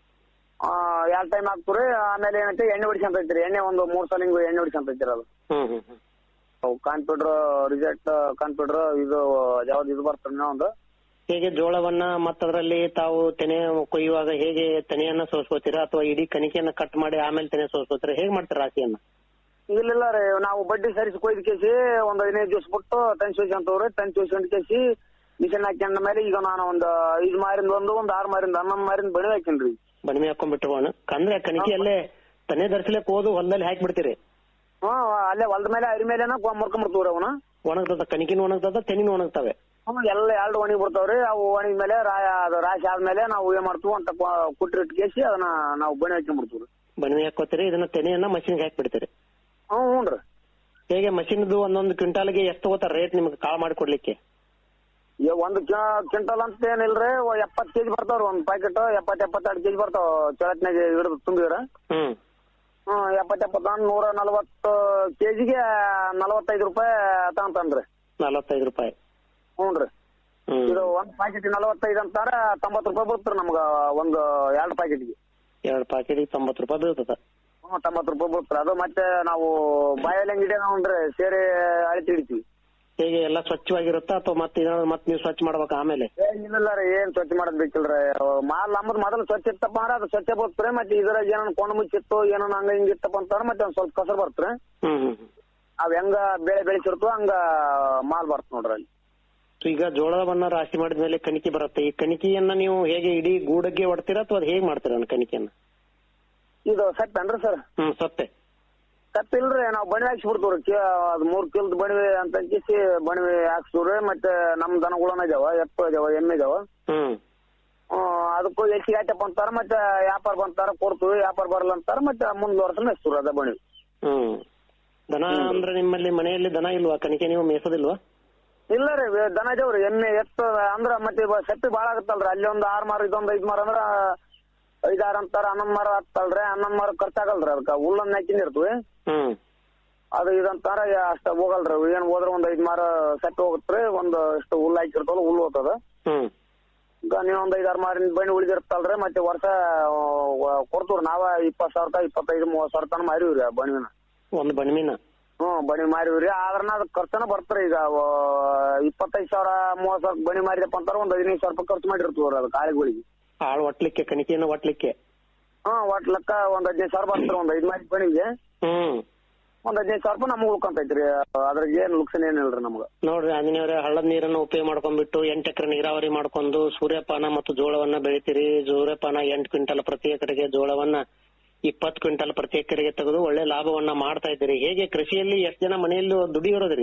ಎರಡ್ ಟೈಮ್ ಹಾಕ್ತೀವ್ರಿ ಆಮೇಲೆ ಏನಂತೆ ಎಣ್ಣೆ ಹೊಡಿಸ್ಕೊಂತೈತ್ರಿ ಎಣ್ಣೆ ಒಂದು ಮೂರ್ ಸಲ ಹಿಂಗ್ ಎಣ್ಣೆ ಹೊಡಿಸ್ಕೊಂತೈತ್ರಿ ಅದು ಹ್ಮ್ ಹ್ಮ್ ಹ್ಮ್ ಅವು ಕಾನ್ಫಿಡ್ರ್ ರಿಜೆಕ್ಟ್ ಕಾನ್ಫಿಡ್ರ್ ಇದು ಯಾವ್ದು ಇದು ಬರ್ತದೆ ಒಂದು ಹೇಗೆ ಜೋಳವನ್ನ ಮತ್ತದ್ರಲ್ಲಿ ತಾವು ತೆನೆ ಕೊಯ್ಯುವಾಗ ಹೇಗೆ ತೆನೆಯನ್ನ ಸೋಸ್ಕೋತೀರಾ ಅಥವಾ ಇಡೀ ಕಣಿಕೆಯನ್ನ ಕಟ್ ಮಾಡಿ ಆಮೇಲೆ ತೆನೆ ಸೋಸ್ಕೋತೀರಾ ಹೇಗ್ ಮಾಡ್ತೀರಾ ರಾಶಿಯನ್ನ ಇಲ್ಲ ರೀ ನಾವು ಬಡ್ಡಿ ಸರಿಸಿ ಕೊಯ್ದು ಕೇಸಿ ಒಂದ್ ಹದಿನೈದು ದಿವಸ ಬಿಟ್ಟು ತನ್ ಅಂತವ್ರಿ ತನ್ ಅಂತ ಕೇಸಿ ಮಿಷನ್ ಹಾಕ್ಯಂಡ ಮೇಲೆ ಈಗ ನಾನು ಒಂದು ಐದು ಮಾರಿಂದ ಒಂದು ಒಂದು ಆರು ಮಾರಿಂದ ಹನ್ನೊಂದು ಮಾರಿಂದ ಬಡಿ ಹಾಕಿನ್ರಿ ಬಣಿಮೆ ಹಾಕೊಂಡ್ಬಿಟ್ರು ಅಂದ್ರೆ ಕಣಿಕೆಯಲ್ಲೇ ತನೆ ಧರಿಸ್ಲಿಕ್ಕೆ ಹೋದು ಹೊಲದಲ್ಲಿ ಹಾಕಿ ಬಿಡ್ತೀರಿ ಹ್ಮ್ ಅಲ್ಲೇ ಹೊಲದ ಮೇಲೆ ಅರಿ ಮೇಲೆನ ಮುರ್ಕೊಂಡ್ಬಿಡ್ತೀವ್ರಿ ಅವನ ಒಣಗ್ತದ ಕಣಿಕಿನ ಒಣಗ್ತದ ತೆನಿನ ಒಣಗ್ತವೆ ಹ್ಮ್ ಎಲ್ಲ ಎರಡು ಒಣಗಿ ಬಿಡ್ತಾವ್ರಿ ಅವು ಒಣಗಿದ ಮೇಲೆ ರಾ- ಅದು ರಾಶಿ ಆದ್ಮೇಲೆ ನಾವು ಏನ್ ಮಾಡ್ತೀವಿ ಅಂತ ಕುಟ್ರಿ ಇಟ್ಟು ಕೇಸಿ ಅದನ್ನ ನಾವು ಬಣಿ ಹಾಕೊಂಡ್ಬಿಡ್ತೀವ್ರಿ ಬಣಿಮೆ ಹಾಕೋತೀರಿ ಇದನ್ನ ತೆನೆಯನ್ನ ಮಷಿನ್ಗೆ ಹಾಕಿ ಬಿಡ್ತೀರಿ ಹ್ಮ್ ಹ್ಞೂ ಹೇಗೆ ಮಷಿನ್ದು ಒಂದೊಂದು ಕ್ವಿಂಟಾಲ್ಗೆ ಎಷ್ಟು ತಗೋತಾರ ರೇಟ್ ನಿಮ್ಗೆ ಕಾಳು ಮಾಡಿ ಕೊಡ್ಲಿಕ್ಕೆ ಈಗ ಒಂದು ಕ್ವಿಂಟಲ್ ಅಂತ ಏನಿಲ್ರಿ ಎಪ್ಪತ್ತು ಕೆಜಿ ಬರ್ತಾವ್ರಿ ಒಂದ್ ಪ್ಯಾಕೆಟ್ ಎಪ್ಪತ್ ಎಪ್ಪತ್ತೆರಡು ಕೆಜಿ ಬರ್ತಾವ ಚೊಳತ್ನಾಗ ಹಿಡಿದು ತುಂಬಿದ್ರ ಹ್ಮ್ ಹ್ಮ್ ಎಪ್ಪತ್ ಎಪ್ಪತ್ತೊಂದು ನೂರ ನಲವತ್ತು ಕೆಜಿಗೆ ನಲವತ್ತೈದು ರೂಪಾಯಿ ತಗೊಂತಾನ್ರಿ ನಲವತ್ತೈದು ರೂಪಾಯಿ ಹ್ಞೂನ್ರಿ ಹ್ಮ್ ಇದು ಒಂದ್ ಪ್ಯಾಕೆಟ್ ನಲವತ್ತೈದು ಅಂತಾರ ತೊಂಬತ್ತು ರೂಪಾಯಿ ಬೀಳ್ತಾರ ನಮ್ಗ ಒಂದು ಎರಡು ಪ್ಯಾಕೆಟ್ಗೆ ಎರಡು ಪ್ಯಾಕೆಟ್ ತೊಂಬತ್ತು ರೂಪಾಯಿ ಬೀಳ್ತದ ಹ್ಮ್ ತೊಂಬತ್ತು ರೂಪಾಯಿ ಬೀಳ್ತಾರ ಅದು ಮತ್ತೆ ನಾವು ಬಾಯಲ್ಲಿ ಹೆಂಗ್ ಹಿಡಿಯೋಣ ಸೇರಿ ಅಳಿತಿ ಹಿಡಿತೀವಿ ಹೇಗೆ ಎಲ್ಲ ಸ್ವಚ್ಛವಾಗಿರುತ್ತಾ ಅಥವಾ ಮತ್ತೆ ಏನಾದ್ರು ಮತ್ತೆ ನೀವು ಸ್ವಚ್ಛ ಮಾಡ್ಬೇಕಾ ಆಮೇಲೆ ಏನಿಲ್ಲ ರೀ ಏನ್ ಸ್ವಚ್ಛ ಮಾಡೋದ್ ಬೇಕಿಲ್ರಿ ಮಾಲ್ ನಮ್ಮದ್ ಮೊದಲು ಸ್ವಚ್ಛ ಇತ್ತಪ್ಪ ಅಂದ್ರೆ ಅದು ಸ್ವಚ್ಛ ಬರ್ತರಿ ಮತ್ತೆ ಇದ್ರಾಗ ಏನನ್ ಕೊಂಡ್ ಮುಚ್ಚಿತ್ತು ಏನನ್ ಹಂಗ ಹಿಂಗ ಇತ್ತಪ್ಪ ಅಂತಂದ್ರೆ ಮತ್ತೆ ಒಂದ್ ಸ್ವಲ್ಪ ಕಸರ್ ಬರ್ತ್ರಿ ಹ್ಮ್ ಹ್ಮ್ ಹ್ಮ್. ಅವ್ ಹೆಂಗ ಬೆಳೆ ಬೆಳೆಸಿರ್ತೋ ಹಂಗ ಮಾಲ್ ಬರ್ತ ನೋಡ್ರಿ ಅಲ್ಲಿ ಸೊ ಈಗ ಜೋಳವನ್ನ ರಾಶಿ ಮಾಡಿದ್ಮೇಲೆ ಕಣಿಕೆ ಬರುತ್ತೆ ಈ ಕಣಿಕೆಯನ್ನ ನೀವು ಹೇಗೆ ಇಡೀ ಗೂಡಕ್ಕೆ ಹೊಡ್ತೀರಾ ಅಥವಾ ಅದು ಹೇಗೆ ಮಾಡ್ತೀರಾ ಅನ್ನ ಕಣಿಕೆಯನ್ನ ಇದು ಸತ್ತೇನ್ರಿ ಸರ್ ಹ್ಮ್ ಸತ್ತೆ ಸತ್ತಿಲ್ರಿ ನಾವು ಬಣಿ ಹಾಕ್ಸ್ಬಿಡ್ತೀವ್ರಿ ಕೇ- ಅದ್ ಮೂರ್ ಕಿಲ್ದ ಬಣಿವೆ ಅಂತ ಅಂಕಿಸಿ ಬಣಿವೆ ಹಾಕ್ಸ್ತೀವ್ರಿ ಮತ್ತೆ ನಮ್ ದನಗಳನ್ನ ಇದಾವ ಎತ್ತು ಇದಾವ ಎಮ್ಮೆ ಇದಾವ ಹ್ಮ್ ಹ್ಮ್, ಅದಕ್ಕೂ ಹೆಚ್ಚಿಗೆ ಆಯ್ತಪ್ಪ ಅಂತಾರ ಮತ್ತೆ ವ್ಯಾಪಾರ ಬಂತಾರ ಕೊಡ್ತೀವಿ ವ್ಯಾಪಾರ ಬರಲ್ಲ ಅಂತಾರ ಮತ್ತೆ ಮುಂದ್ ವರ್ಷ ಮೆಸ್ತೀವ್ರಿ ಅದ ಬಣಿ ಹ್ಮ್ ದನ ಅಂದ್ರೆ ನಿಮ್ಮಲ್ಲಿ ಮನೆಯಲ್ಲಿ ದನ ಇಲ್ವಾ ಕಣಿಕೆ ನೀವು ಮೇಸೋದಿಲ್ವಾ ಇಲ್ಲ ರೀ ವೇ- ದನ ಇದಾವ್ರಿ ಎಮ್ಮೆ ಎತ್ತು ಅಂದ್ರ ಮತ್ತೆ ಇವ ಸೆಪ್ಪಿ ಬಾಳ ಆಗತ್ತಲ್ರಿ ಅಲ್ಲಿ ಒಂದ್ ಆರ್ ಮಾರ ಇದೊಂದ್ ಐದ್ ಮಾರ ಅಂದ್ರ ಐದಾರು ಅಂತಾರ ಹನ್ನೊಂದ್ ಮಾರ ಹತ್ತಲ್ರಿ ಹನ್ನೊಂದ್ ಮಾರ ಖರ್ಚಾಗಲ್ರಿ ಅದಕ್ಕ ಹುಲ್ಲನ್ನ ಹಾಕಿನ ಇರ್ತೀವಿ ಹ್ಮ್ ಅದು ಇದಂತಾರ ಅಷ್ಟ ಹೋಗಲ್ರಿ ಏನ್ ಹೋದ್ರ ಒಂದ್ ಐದ್ ಮಾರ ಸೆಪ್ಪಿ ಹೋಗತ್ರಿ ಒಂದ್ ಇಷ್ಟು ಹುಲ್ಲು ಹಾಕಿರ್ತವಲ್ಲ ಹುಲ್ಲು ಹೋಗ್ತದ ಹ್ಮ್ ಈಗ ನೀವು ಒಂದ್ ಐದಾರು ಮಾರಿನ ಬಣ್ಣಿ ಉಳಿದಿರ್ತಲ್ರಿ ಮತ್ತೆ ವರ್ಷ ಕೊಡ್ತೀವ್ರಿ ನಾವ ಇಪ್ಪತ್ ಸಾವಿರ ರೂಪಾಯಿ ಇಪ್ಪತ್ತೈದು ಮೂವತ್ ಸಾವಿರ ತನ ಮಾರಿವ್ರಿ ಆ ಬಣಿನ ಒಂದು ಬಣ್ಮೀನ ಹ್ಮ್ ಬಣಿ ಮಾರಿವ್ರಿ ಆದ್ರನ ಅದಕ್ಕೆ ಖರ್ಚನ ಬರ್ತಾರೆ ಈಗ ಇಪ್ಪತ್ತೈದು ಸಾವಿರ ಮೂವತ್ ಸಾವಿರ ಬಣಿ ಮಾರಿದಪ್ಪ ಅಂತಾರ ಒಂದ್ ಹದಿನೈದು ಸಾವಿರ ರೂಪಾಯಿ ಖರ್ಚು ಮಾಡಿರ್ತೀವ್ರಿ ಅದು ಕಾಳಿಗಳಿಗೆ ಆಳು ಒಟ್ಲಿಕ್ಕೆ ಕಣಿಕೆಯನ್ನು ಒಟ್ಲಿಕ್ಕೆ ಹ್ಮ್ ಒಟ್ ಲೆಕ್ಕ ಒಂದ್ ಹದಿನೈದು ಸಾವಿರ ಬರ್ತಾರೆ ಒಂದ್ ಐದ್ ಮಾರಿ ಬಣಿಗೆ ಹ್ಮ್ ಒಂದ್ ಹದಿನೈದು ಸಾವಿರ ರೂಪಾಯಿ ನಮ್ಗೆ ಉಳ್ಕೊಂತೈತ್ರಿ ಅದ್ರಾಗ ಏನ್ ಲುಕ್ಸನ್ ಏನಿಲ್ರಿ ನಮ್ಗ ನೋಡ್ರಿ ಆಂಜನೇಯವ್ರೆ ಹಳ್ಳದ ನೀರನ್ನು ಉಪಯೋಗ ಮಾಡ್ಕೊಂಡ್ಬಿಟ್ಟು ಎಂಟು ಎಕರೆ ನೀರಾವರಿ ಮಾಡ್ಕೊಂಡು ಸೂರ್ಯಪಾನ ಮತ್ತು ಜೋಳವನ್ನ ಬೆಳಿತೀರಿ ಸೂರ್ಯಪಾನ ಎಂಟು ಕ್ವಿಂಟಲ್ ಪ್ರತಿ ಎಕರೆಗೆ ಜೋಳವನ್ನ ಇಪ್ಪತ್ತು ಕ್ವಿಂಟಲ್ ಪ್ರತಿ ಎಕರೆಗೆ ತೆಗೆದು ಒಳ್ಳೆ ಲಾಭವನ್ನ ಮಾಡ್ತಾ ಇದ್ದೀರಿ ಹೇಗೆ ಕೃಷಿಯಲ್ಲಿ ಎಷ್ಟು ಜನ ಮನೆಯಲ್ಲಿ ದುಡಿಯೋರದ್ರಿ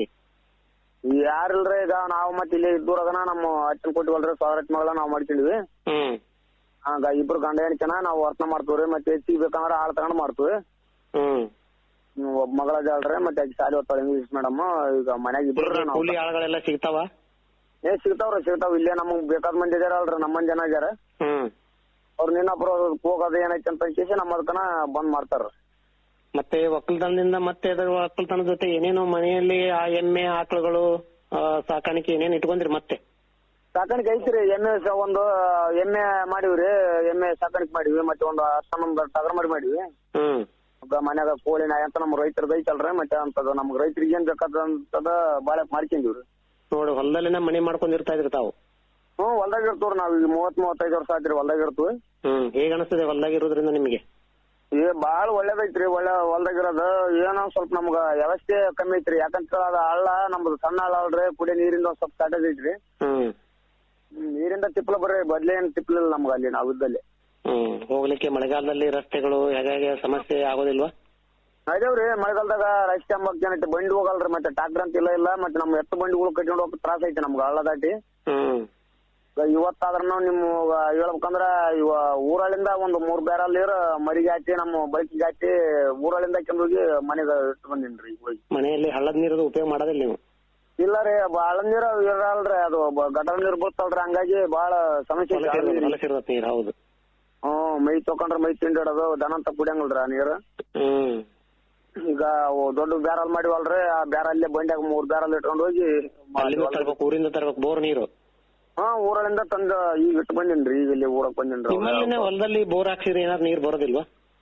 ಯಾರಿಲ್ರಿ ಈಗ ನಾವು ಮತ್ತೆ ಇಲ್ಲಿ ದೂರ ಅದನ ನಮ್ಮ ಅಚ್ಚನ್ ಕೊಟ್ಟಿವಲ್ರಿ ಸಾವಿರ ಮಗಳ ನಾವ್ ಮಾಡ್ಕೊಂಡಿವಿ ಹ್ಮ್ ಹಂಗ ಇಬ್ರು ಗಂಡ ಹೆಣ್ಕನ ನಾವು ವರ್ತನೆ ಮಾಡ್ತೀವ್ರಿ ಮತ್ತೆ ಹೆಚ್ಚಿಗೆ ಬೇಕಂದ್ರ ಆಳ್ ತಗೊಂಡ್ ಮಾಡ್ತೀವಿ ಹ್ಮ್ ಹ್ಮ್, ಒಬ್ಬ ಮಗಳ ಜಾಳ್ರಿ ಮತ್ತೆ ಆಕಿ ಶಾಲೆ ಓದ್ತಾಳ ಇಂಗ್ಲಿಷ್ ಮೇಡಮ್ ಈಗ ಮನ್ಯಾಗ ಇಬ್ರು ಹೇಗೆ ನಾವು ಕೂಲಿ ಆಳುಗಳೆಲ್ಲ ಸಿಗ್ತಾವ ಏ ಸಿಗ್ತಾವ್ರಿ ಸಿಗ್ತಾವ್ ಇಲ್ಲೇ ನಮಗ್ ಬೇಕಾದ ಮಂದಿ ಇದಾರಲ್ರಿ ನಮ್ಮ ಮಂದಿ ಜನ ಇದಾರ ಹ್ಮ್ ಅವ್ರ ನಿನ್ನೊಬ್ರು ಹೋಗೋದು ಏನೈತಿ ಅಂತ ಕೇಸಿ ನಮ್ಮ ಅದಕ್ಕನ ಬಂದ್ ಮಾಡ್ತಾರ ಮತ್ತೆ ಒಕ್ಕಲ್ತನದಿಂದ ಮತ್ತೆ ಅದ್ರ ಒಕ್ಕಲ್ತನ ಜೊತೆ ಏನೇನೋ ಮನೆಯಲ್ಲಿ ಆ ಎಮ್ಮೆ ಆಕಳುಗಳು ಆ, ಸಾಕಾಣಿಕೆ ಏನೇನ್ ಇಟ್ಕೊಂಡ್ರಿ ಮತ್ತೆ ಸಾಕಾಣಿಕೆ ಐತ್ರಿ ಎಮ್ಮೆ ಸ- ಒಂದು ಎಮ್ಮೆ ಮಾಡಿವ್ರಿ ಎಮ್ಮೆ ಸಾಕಾಣಿಕೆ ಮಾಡಿವಿ ಮತ್ತೆ ಒಂದು ಹನ್ನೊಂದು ಟಗರ್ ಮರಿ ಮಾಡಿವಿ ಹ್ಮ್ ಈಗ ಮನ್ಯಾಗ ಕೋಳಿ ನಾಯಿ ಅಂತ ನಮ್ ರೈತರದ್ ಐತಲ್ರಿ ಮತ್ತೆ ಅಂತದ ನಮ್ಗ್ ರೈತರಿಗೆ ಏನ್ ಬೇಕಾದಂತದ ಬಾಳೆ ಮಾಡ್ಕೊಂಡಿವ್ರಿ ನೋಡಿ ಹೊಲದಲ್ಲಿನ ಮನೆ ಮಾಡ್ಕೊಂಡಿರ್ತಾ ಇದ್ರಿ ತಾವು ಹ್ಮ್ ಹೊಲ್ದಾಗ ಇರ್ತವ್ರಿ ನಾವ್ ಈಗ ಮೂವತ್ ಮೂವತ್ತೈದು ವರ್ಷ ಆಯ್ತ್ರಿ ಹೊಲ್ದಾಗ ಇರ್ತೀವಿ ಹ್ಮ್ ಹೇಗ ಅನಿಸ್ತದೆ ಹೊಲದಾಗ ಇರೋದ್ರಿಂದ ನಿಮಗೆ ಏ ಬಾಳ ಒಳ್ಳೇದೈತ್ರಿ ಒಳ್ಳೆ ಹೊಲ್ದಾಗ ಇರೋದು ಏನೋ ಸ್ವಲ್ಪ ನಮ್ಗ ವ್ಯವಸ್ಥೆ ಕಮ್ಮಿ ಐತ್ರಿ ಯಾಕಂತ ಅದು ಹಳ್ಳ ನಮ್ದು ಸಣ್ಣ ಹಳ್ಳ ಅಲ್ರಿ ಕುಡಿಯೋ ನೀರಿಂದ ಒಂದ್ ಸ್ವಲ್ಪ ಶಾರ್ಟೇಜ್ ಐತ್ರಿ ಹ್ಮ್ ಹ್ಮ್, ನೀರಿಂದ ತಿಪ್ಪಲ ಬರ್ರಿ ಬದ್ಲಿ ಏನ್ ತಿಪ್ಪಲಿಲ್ಲ ನಮ್ಗ ಅಲ್ಲಿ ನಾವ್ ಇದ್ದಲ್ಲಿ ಹ್ಮ್ ಹೋಗ್ಲಿಕ್ಕೆ ಮಳೆಗಾಲದಲ್ಲಿ ರಸ್ತೆಗಳು ಹೇಗೆ ಸಮಸ್ಯೆ ಆಗೋದಿಲ್ವಾ ಅದೇವ್ರಿ ಮಳೆಗಾಲದಾಗ ರಸ್ತೆ ಅಂಬಕ್ ಏನೈತಿ ಬಂಡಿ ಹೋಗಲ್ರಿ ಮತ್ತೆ ಟ್ರಾಕ್ಟರ್ ಅಂತ ಇಲ್ಲ ಇಲ್ಲ ಮತ್ತೆ ನಮ್ ಎತ್ತು ಬಂಡಿಗಳು ಕಟ್ಕೊಂಡು ಹೋಗಕ್ ತ್ರಾಸ ಐತಿ ನಮ್ಗ ಹಳ್ಳ ದಾಟಿ ಹ್ಮ್ ಇವತ್ತಾದ್ರೂ ನಿಮ್ ಹೇಳ್ಬೇಕಂದ್ರ ಇವ ಊರಳಿಂದ ಒಂದು ಮೂರ್ ಬ್ಯಾರಲ್ ನೀರ್ ಮರಿಗೆ ಹಾಕಿ ನಮ್ಮ ಬೈಕಿಗೆ ಹಾಕಿ ಊರಳಿಂದ ಹೋಗಿ ಮನೆಗೆ ಇಟ್ಟು ಬಂದಿನ್ರಿ ಈಗ ಹೋಗಿ ಮನೆಯಲ್ಲಿ ಹಳ್ಳದ ನೀರದು ಉಪಯೋಗ ಮಾಡೋದಿಲ್ಲ ನೀವು ಇಲ್ಲ ರೀ ಬಾಳ ನೀರ್ ಇರಲ್ರಿ ಅದು ಬ- ಗಟಾರ ನೀರ್ ಬರ್ತಲ್ರಿ ಹಂಗಾಗಿ ಬಾಳ ಸಮಸ್ಯೆ ಐತಿ ಆಳ್ ನೀರಿಗ್. ಹೊಲಸಿರೋದ್ ನೀರು ಹೌದು ಹ್ಮ್ ಮೈ ತಕೊಂಡ್ರ ಮೈ ತಿಂಡಿಡೋದು ದನ ಅಂತ ಕುಡಿಯಂಗಿಲ್ರಿ ಆ ನೀರ್ ಹ್ಮ್ ಈಗ ಅವು ದೊಡ್ಡ ಬ್ಯಾರಲ್ ಮಾಡಿವಲ್ರಿ ಆ ಬ್ಯಾರಲ್ಲೇ ಬಂಡ್ಯಾಗ ಮೂರ್ ಬ್ಯಾರಲ್ ಇಟ್ಕೊಂಡ್ ಹೋಗಿ ಅಲ್ಲಿಂದ ತರ್ಬೇಕು ಊರಿಂದ ತರ್ಬೇಕು ಬೋರ್ ನೀರು ಹಾ ಊರಳಿಂದ ತಂದ ಈಗ ಇಟ್ಟು ಬಂದಿನ್ರಿ ಈಗ ಇಲ್ಲಿ ಊರಕ್ ಬಂದಿನ್ರಿ ನಿಮ್ಮಲ್ಲಿನೇ ಹೊಲದಲ್ಲಿ ಬೋರ್ ಹಾಕ್ಸಿದ್ರೆ ಏನಾದ್ರು ನೀರ್ ಬರೋದಿಲ್ವಾ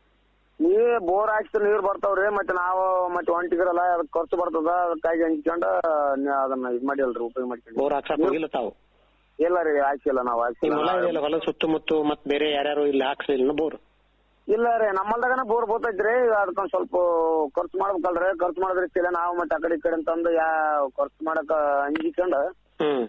ನೀ ಬೋರ್ ಹಾಕ್ಸಿದ್ರೆ ನೀರ್ ಬರ್ತಾವ್ರಿ ಮತ್ತೆ ನಾವು ಮತ್ತೆ ಹೊಂಟಿದ್ರಲ್ಲ ಅದಕ್ಕೆ ಖರ್ಚು ಬರ್ತದ ಅದಕ್ಕಾಗಿ ಹಂಚ್ಕೊಂಡ ನ- ಅದನ್ನ ಇದ್ ಮಾಡಿಲ್ರಿ ಉಪಯೋಗ ಮಾಡ್ಕೊಂಡು ಬೋರ್ ಹಾಕ್ಸಕ್ ಹೋಗಿಲ್ಲ ತಾವು ಇಲ್ಲ ರೀ ಹಾಕ್ಸಿಲ್ಲ ನಾವ್ ನಿಮ್ ಹೊಲ ಹಾಕ್ಸಿಲ್ಲ ಇದೆಯಲ್ಲ ಹೊಲ ಸುತ್ತಮುತ್ತ ಮತ್ ಬೇರೆ ಯಾರ್ಯಾರು ಇಲ್ಲಿ ಹಾಕ್ಸಿಲ್ಲ ಬೋರ್ ಇಲ್ಲ ರೀ ನಮ್ಮಲ್ದಾಗನ ಬೋರ್ ಬೋತೈತ್ರಿ ಅದಕ್ಕೊಂದ್ ಸ್ವಲ್ಪ ಖರ್ಚು ಮಾಡ್ಬೇಕಲ್ರಿ ಖರ್ಚು ಮಾಡೋದ್ರಿಲ್ಲ ನಾವು ಮತ್ತೆ ಆ ಕಡೆ ಈ ಕಡೆ ಅಂತಂದು ಯಾ ಖರ್ಚು ಮಾಡಕ ಅಂಜಿಕೊಂಡ ಹ್ಮ್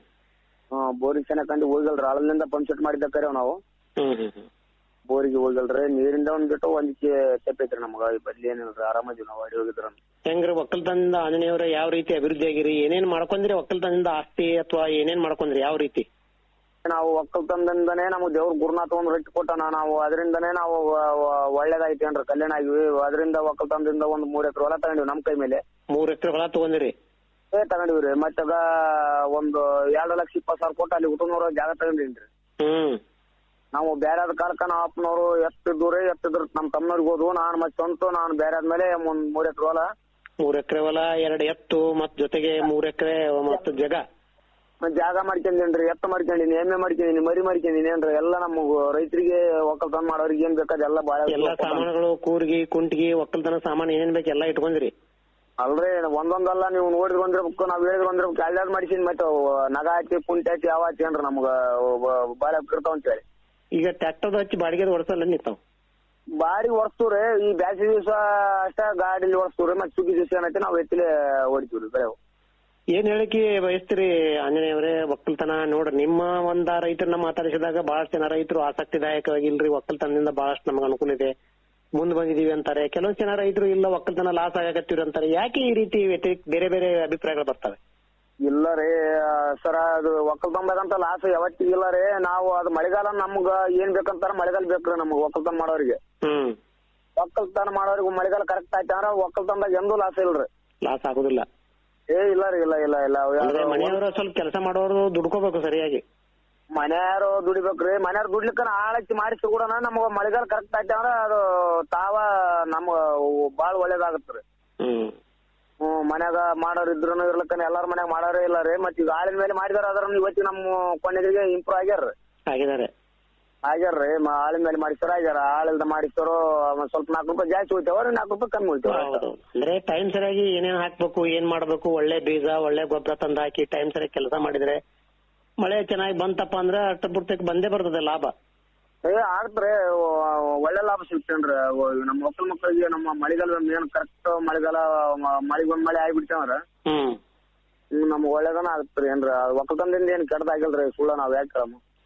ಬೋರಿಗೆ ಚೆನ್ನಾಗ್ ಕಂಡು ಹೋಗಲ್ರಿ ಅಳಲಿಂದ ಪಂಪ್ ಸೆಟ್ ಮಾಡಿದ್ದ ಕರೆವ್ ನಾವು ಹ್ಮ್ ಹ್ಮ್ ಹ್ಮ್ ಬೋರಿಗೆ ಹೋಗಲ್ರಿ ನೀರಿಂದ ಒಂದ್ ಬಿಟ್ಟು ಒಂದಿಕ್ಕೆ ತೆಪ್ಪೈತ್ರಿ ನಮಗ ಈ ಬದ್ಲಿ ಏನಿಲ್ರಿ ಆರಾಮದೀವಿ ನಾವು ಅಡಿ ಹೋಗಿದ್ರ ಹೆಂಗ್ರಿ ಒಕ್ಕಲ್ತನದಿಂದ ಆಂಜನೇಯವರ ಯಾವ ರೀತಿ ಅಭಿವೃದ್ಧಿ ಆಗಿರಿ ಏನೇನ್ ಮಾಡ್ಕೊಂಡ್ರಿ ಒಕ್ಕಲ್ತನದಿಂದ ಆಸ್ತಿ ಅಥವಾ ಏನೇನ್ ಮಾಡ್ಕೊಂಡ್ರಿ ಯಾವ ರೀತಿ ನಾವು ಒಕ್ಕಲ್ತನದಿಂದನೇ ನಮ್ಗೆ ದೇವ್ರ ಗುರುನಾಥ ಒಂದ್ ರೊಟ್ಟಿ ಕೊಟ್ಟಾನ ನಾವು ಅದರಿಂದನೇ ನಾವು ವ- ವ- ಒಳ್ಳೇದಾಯ್ತು ಏನ್ರಿ ಕಲ್ಯಾಣ ಆಗಿವಿ ಅದರಿಂದ ಒಕ್ಕಲ್ತನದಿಂದ ಒಂದ್ ಮೂರ್ ಎಕರೆ ಹೊಲ ತಗೊಂಡಿವಿ ನಮ್ ಕೈ ಮೇಲೆ ಮೂರ್ ಎಕರೆ ಹೊಲ ತಗೊಂಡಿರಿ ಏ ತಗೊಂಡಿವ್ರಿ ಮತ್ತಾಗ ಒಂದು ಎರಡು ಲಕ್ಷ ಇಪ್ಪತ್ತು ಸಾವಿರ ಕೊಟ್ಟು ಅಲ್ಲಿ ಹುಟ್ಟನೂರ ಜಾಗ ತಗೊಂಡಿನ್ರಿ ಹ್ಮ್ ನಾವು ಬೇರೆ ಕಾಲಕ್ಕ ನಮ್ಮ ಅಪ್ಪನವರು ಎತ್ತಿದ್ದೂರಿ ಎತ್ತಿದ್ರ ನಮ್ ತಮ್ಮನವ್ರಿಗೆ ಹೋದ್ವು ನಾನು ಮತ್ತೆ ಸ್ವಂತ ನಾನು ಬೇರೆ ಆದ್ಮೇಲೆ ಒಂದ್ ಮೂರ್ ಎಕರೆ ಹೊಲ ಮೂರ್ ಎಕರೆ ಹೊಲ ಎರಡ್ ಎತ್ತು ಮತ್ ಜೊತೆಗೆ ಮೂರ್ ಎಕರೆ ಮತ್ ಜಗ ಮತ್ತ್ ಜಾಗ ಮಾಡ್ಕೊಂಡಿನ್ರಿ ಎತ್ತ ಮಾಡ್ಕೊಂಡಿನಿ ಎಮ್ಮೆ ಮಾಡ್ಕೊಂಡಿನಿ ಮರಿ ಮಾಡ್ಕೊಂಡಿನಿ ಏನ್ರಿ ಎಲ್ಲ ನಮ್ಮ ರೈತರಿಗೆ ಒಕ್ಕಲ್ತನ ಮಾಡೋರಿಗೆ ಏನ್ ಬೇಕಾದ ಎಲ್ಲ ಬಾಳ ಎಲ್ಲಾ ಸಾಮಾನುಗಳು ಕೂರ್ಗಿ ಕುಂಟಿಗಿ ಒಕ್ಕಲ್ತನ ಸಾಮಾನು ಏನೇನ್ ಬೇಕು ಎಲ್ಲಾ ಇಟ್ಕೊಂಡ್ರಿ ಅಲ್ರಿ ಒಂದೊಂದಲ್ಲ ನೀವು ನೋಡಿದ್ ಬಂದಿರ್ಬೇಕು ನಾವ್ ಹೇಳಿದ್ ಬಂದಿರ್ಬೇಕು ಎಲ್ಲಾದ್ ಮಾಡಿಸಿನ್ ಮತ್ತೆ ಅವು ನಗ ಹಾಕಿ ಕುಂಟೆ ಹಾಕಿ ಯಾವ ಹಾಕಿ ಏನ್ರಿ ನಮ್ಗ ಬಾಳೆ ಇರ್ತಾವ ಅಂತ ಹೇಳಿ ಈಗ ಟ್ರ್ಯಾಕ್ಟರ್ ಹಚ್ಚಿ ಬಾಡಿಗೆ ಓಡಿಸಲ್ಲ ನಿಂತಾವ್ ಬಾರಿ ಓಡಿಸ್ತವ್ರಿ ಈ ಬ್ಯಾಸಿಗೆ ದಿವಸ ಅಷ್ಟ ಗಾಡಿಲಿ ಓಡಿಸ್ತವ್ರಿ ಮತ್ತೆ ಸುಗ್ಗಿ ದಿವಸ ಏನೈತಿ ನಾವ್ ಎತ್ತಿಲೆ ಹೊಡಿತೀವ್ರಿ ಬೆಳೆ ಏನ್ ಹೇಳಿಕೆ ಬಯಸ್ತೀರಿ ಆಂಜನೇಯವರೇ ಒಕ್ಕಲ್ತನ ನೋಡ್ರಿ ನಿಮ್ಮ ಒಂದ ರೈತರನ್ನ ಮಾತಾಡಿಸಿದಾಗ ಬಹಳಷ್ಟು ಜನ ರೈತರು ಆಸಕ್ತಿದಾಯಕವಾಗಿಲ್ರಿ ಒಕ್ಕಲ್ತನದಿಂದ ಬಹಳಷ್ಟು ನಮಗ ಅನುಕೂಲ ಇದೆ ಮುಂದ್ ಬಂದಿದೀವಿ ಅಂತಾರೆ ಕೆಲವೊಂದ್ ಜನ ರೈತರು ಇಲ್ಲ ಒಕ್ಕಲ್ತನ ಲಾಸ್ ಆಗಕತ್ತೀವಿ ಅಂತಾರೆ ಯಾಕೆ ಈ ರೀತಿ ವ್ಯತಿರಿಕ್ತ ಬೇರೆ ಬೇರೆ ಅಭಿಪ್ರಾಯಗಳು ಬರ್ತವೆ ಇಲ್ಲ ರೀ ಸರ ಅದು ಒಕ್ಕಲ್ತನ ಲಾಸ್ ಯಾವತ್ತಿಗೂ ಇಲ್ಲ ರೀ ನಾವು ಅದು ಮಳೆಗಾಲ ನಮ್ಗ ಏನ್ ಬೇಕಂತಾರ ಮಳೆಗಾಲ ಬೇಕ್ರಿ ನಮ್ಗ ಒಕ್ಕಲ್ತನ ಮಾಡೋರಿಗೆ ಹ್ಮ್ ಒಕ್ಕಲ್ತನ ಮಾಡೋರಿಗೆ ಮಳೆಗಾಲ ಕರೆಕ್ಟ್ ಆಯ್ತು ಅಂದ್ರೆ ಒಕ್ಕಲ್ತನದಾಗ ಎಂದೂ ಲಾಸ್ ಇಲ್ರಿ ಲಾಸ್ ಆಗುದಿಲ್ಲ ಏ ಇಲ್ಲ ರೀ ಇಲ್ಲ ಇಲ್ಲ ಇಲ್ಲ ಅವು ಅಂದ್ರೆ ಯಾವ್ದೋ ಮನೆಯವರು ಸ್ವಲ್ಪ ಕೆಲಸ ಮಾಡೋರು ದುಡ್ಕೋಬೇಕು ಸರಿಯಾಗಿ ಮನ್ಯಾರು ದುಡಿಬೇಕ್ರಿ ಮನ್ಯಾರು ದುಡ್ಲಿಕ್ಕ ಆಳಚ್ಚಿ ಮಾಡಿಸಿ ಕೂಡ ನಮಗ ಮಳೆಗಾಲ ಕರೆಕ್ಟ್ ಆಯ್ತು ಅಂದ್ರ ಅದು ತಾವ ನಮ್ಗ ಬಾಳ ಒಳ್ಳೇದಾಗತ್ರಿ ಹ್ಮ್ ಹ್ಮ್ ಮನ್ಯಾಗ ಮಾಡೋರ್ ಇದ್ರೂನು ಇರ್ಲಕ್ಕನ ಎಲ್ಲಾರ ಮನ್ಯಾಗ ಮಾಡೋರೇ ಇಲ್ಲ ರೀ ಮತ್ ಈಗ ಆಳಿನ ಮೇಲೆ ಮಾಡಿದಾರ ಅದ್ರ ಇವತ್ತಿಗೆ ನಮ್ಮ ಕೊನೆಗಳಿಗೆ ಇಂಪ್ರೂವ್ ಆಗ್ಯಾರ ಆಗಿದ್ದಾರೆ ಆಗ್ಯಾರ್ರಿ ಮ- ಆಳಿನ ಮೇಲೆ ಮಾಡಿಸ್ತಾರ ಆಗ್ಯಾರ ಆಳಿಲ್ದ ಮಾಡಿಸ್ತಾರೋ ಒಂದ್ ಸ್ವಲ್ಪ ನಾಲ್ಕು ರೂಪಾಯಿ ಜಾಸ್ತಿ ಹೋಗ್ತೇವ ನಾಲ್ಕು ರೂಪಾಯಿ ಕಮ್ಮಿ ಹೋಗ್ತೇವ ಹೌದು ಅಂದ್ರೆ ಟೈಮ್ ಸರಿಯಾಗಿ ಏನೇನ್ ಹಾಕ್ಬೇಕು ಏನ್ ಮಾಡ್ಬೇಕು ಒಳ್ಳೆ ಬೀಜ ಒಳ್ಳೆ ಗೊಬ್ಬರ ತಂದು ಹಾಕಿ ಟೈಮ್ ಸರಿಯಾಗಿ ಕೆಲಸ ಮಾಡಿದ್ರೆ ಮಳೆ ಚೆನ್ನಾಗಿ ಬಂತಪ್ಪ ಅಂದ್ರೆ ಅಷ್ಟ ಪೂರ್ತಕ್ಕೆ ಬಂದೇ ಬರ್ತದೆ ಲಾಭ ಏ ಆಗ್ತ್ರಿ ಒ- ಒಳ್ಳೆ ಲಾಭ ಸಿಗ್ತೇನ್ರಿ ಅವು ನಮ್ಮ ಮಕ್ಕಳ ಮಕ್ಕಳಿಗೆ ನಮ್ಮ ಮಳೆಗಾಲ ಏನ್ ಕರೆಕ್ಟ್ ಮಳೆಗಾಲ ಮ- ಮಳಿಗೊಂದ್ ಮಳೆ ಆಗ್ಬಿಡ್ತೇವ್ರ ಹ್ಮ್ ಹ್ಮ್ ನಮ್ಗ್ ಒಳ್ಳೇದನ ಆಗತ್ರಿ ಏನ್ರ ಒಕ್ಕಲ್ತನದಿಂದ ಏನ್ ಕೆಟ್ಟದಾಗಿಲ್ರಿ ಸುಳ್ಳ ನಾವ್ ಯಾಕೆ ಹೇಳಮ್ಮ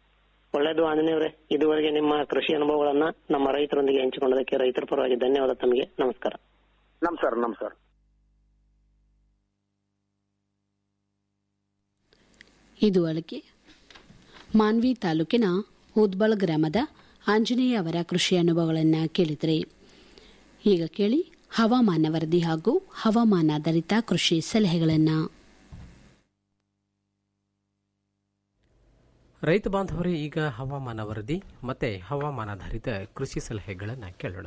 ಒಳ್ಳೇದು ಆಂಜನೇಯವರೇ ಇದುವರೆಗೆ ನಿಮ್ಮ ಕೃಷಿ ಅನುಭವಗಳನ್ನ ನಮ್ಮ ರೈತರೊಂದಿಗೆ ಹಂಚಿಕೊಂಡದಕ್ಕೆ ರೈತರ ಪರವಾಗಿ ಧನ್ಯವಾದ ತಮಗೆ ನಮಸ್ಕಾರ ನಮಸ್ಕಾರ ನಮಸ್ಕಾರ ಇದುವರೆಗೆ ಮಾನ್ವಿ ತಾಲೂಕಿನ ಉದ್ಬಳ ಗ್ರಾಮದ ಆಂಜನೇಯ ಅವರ ಕೃಷಿ ಅನುಭವಗಳನ್ನು ಕೇಳಿದರೆ ಈಗ ಕೇಳಿ ಹವಾಮಾನ ವರದಿ ಹಾಗೂ ಹವಾಮಾನಾಧಾರಿತ ಕೃಷಿ ಸಲಹೆಗಳನ್ನು ರೈತ ಬಾಂಧವರೇ ಈಗ ಹವಾಮಾನ ವರದಿ ಮತ್ತೆ ಹವಾಮಾನಾಧಾರಿತ ಕೃಷಿ ಸಲಹೆಗಳನ್ನು ಕೇಳೋಣ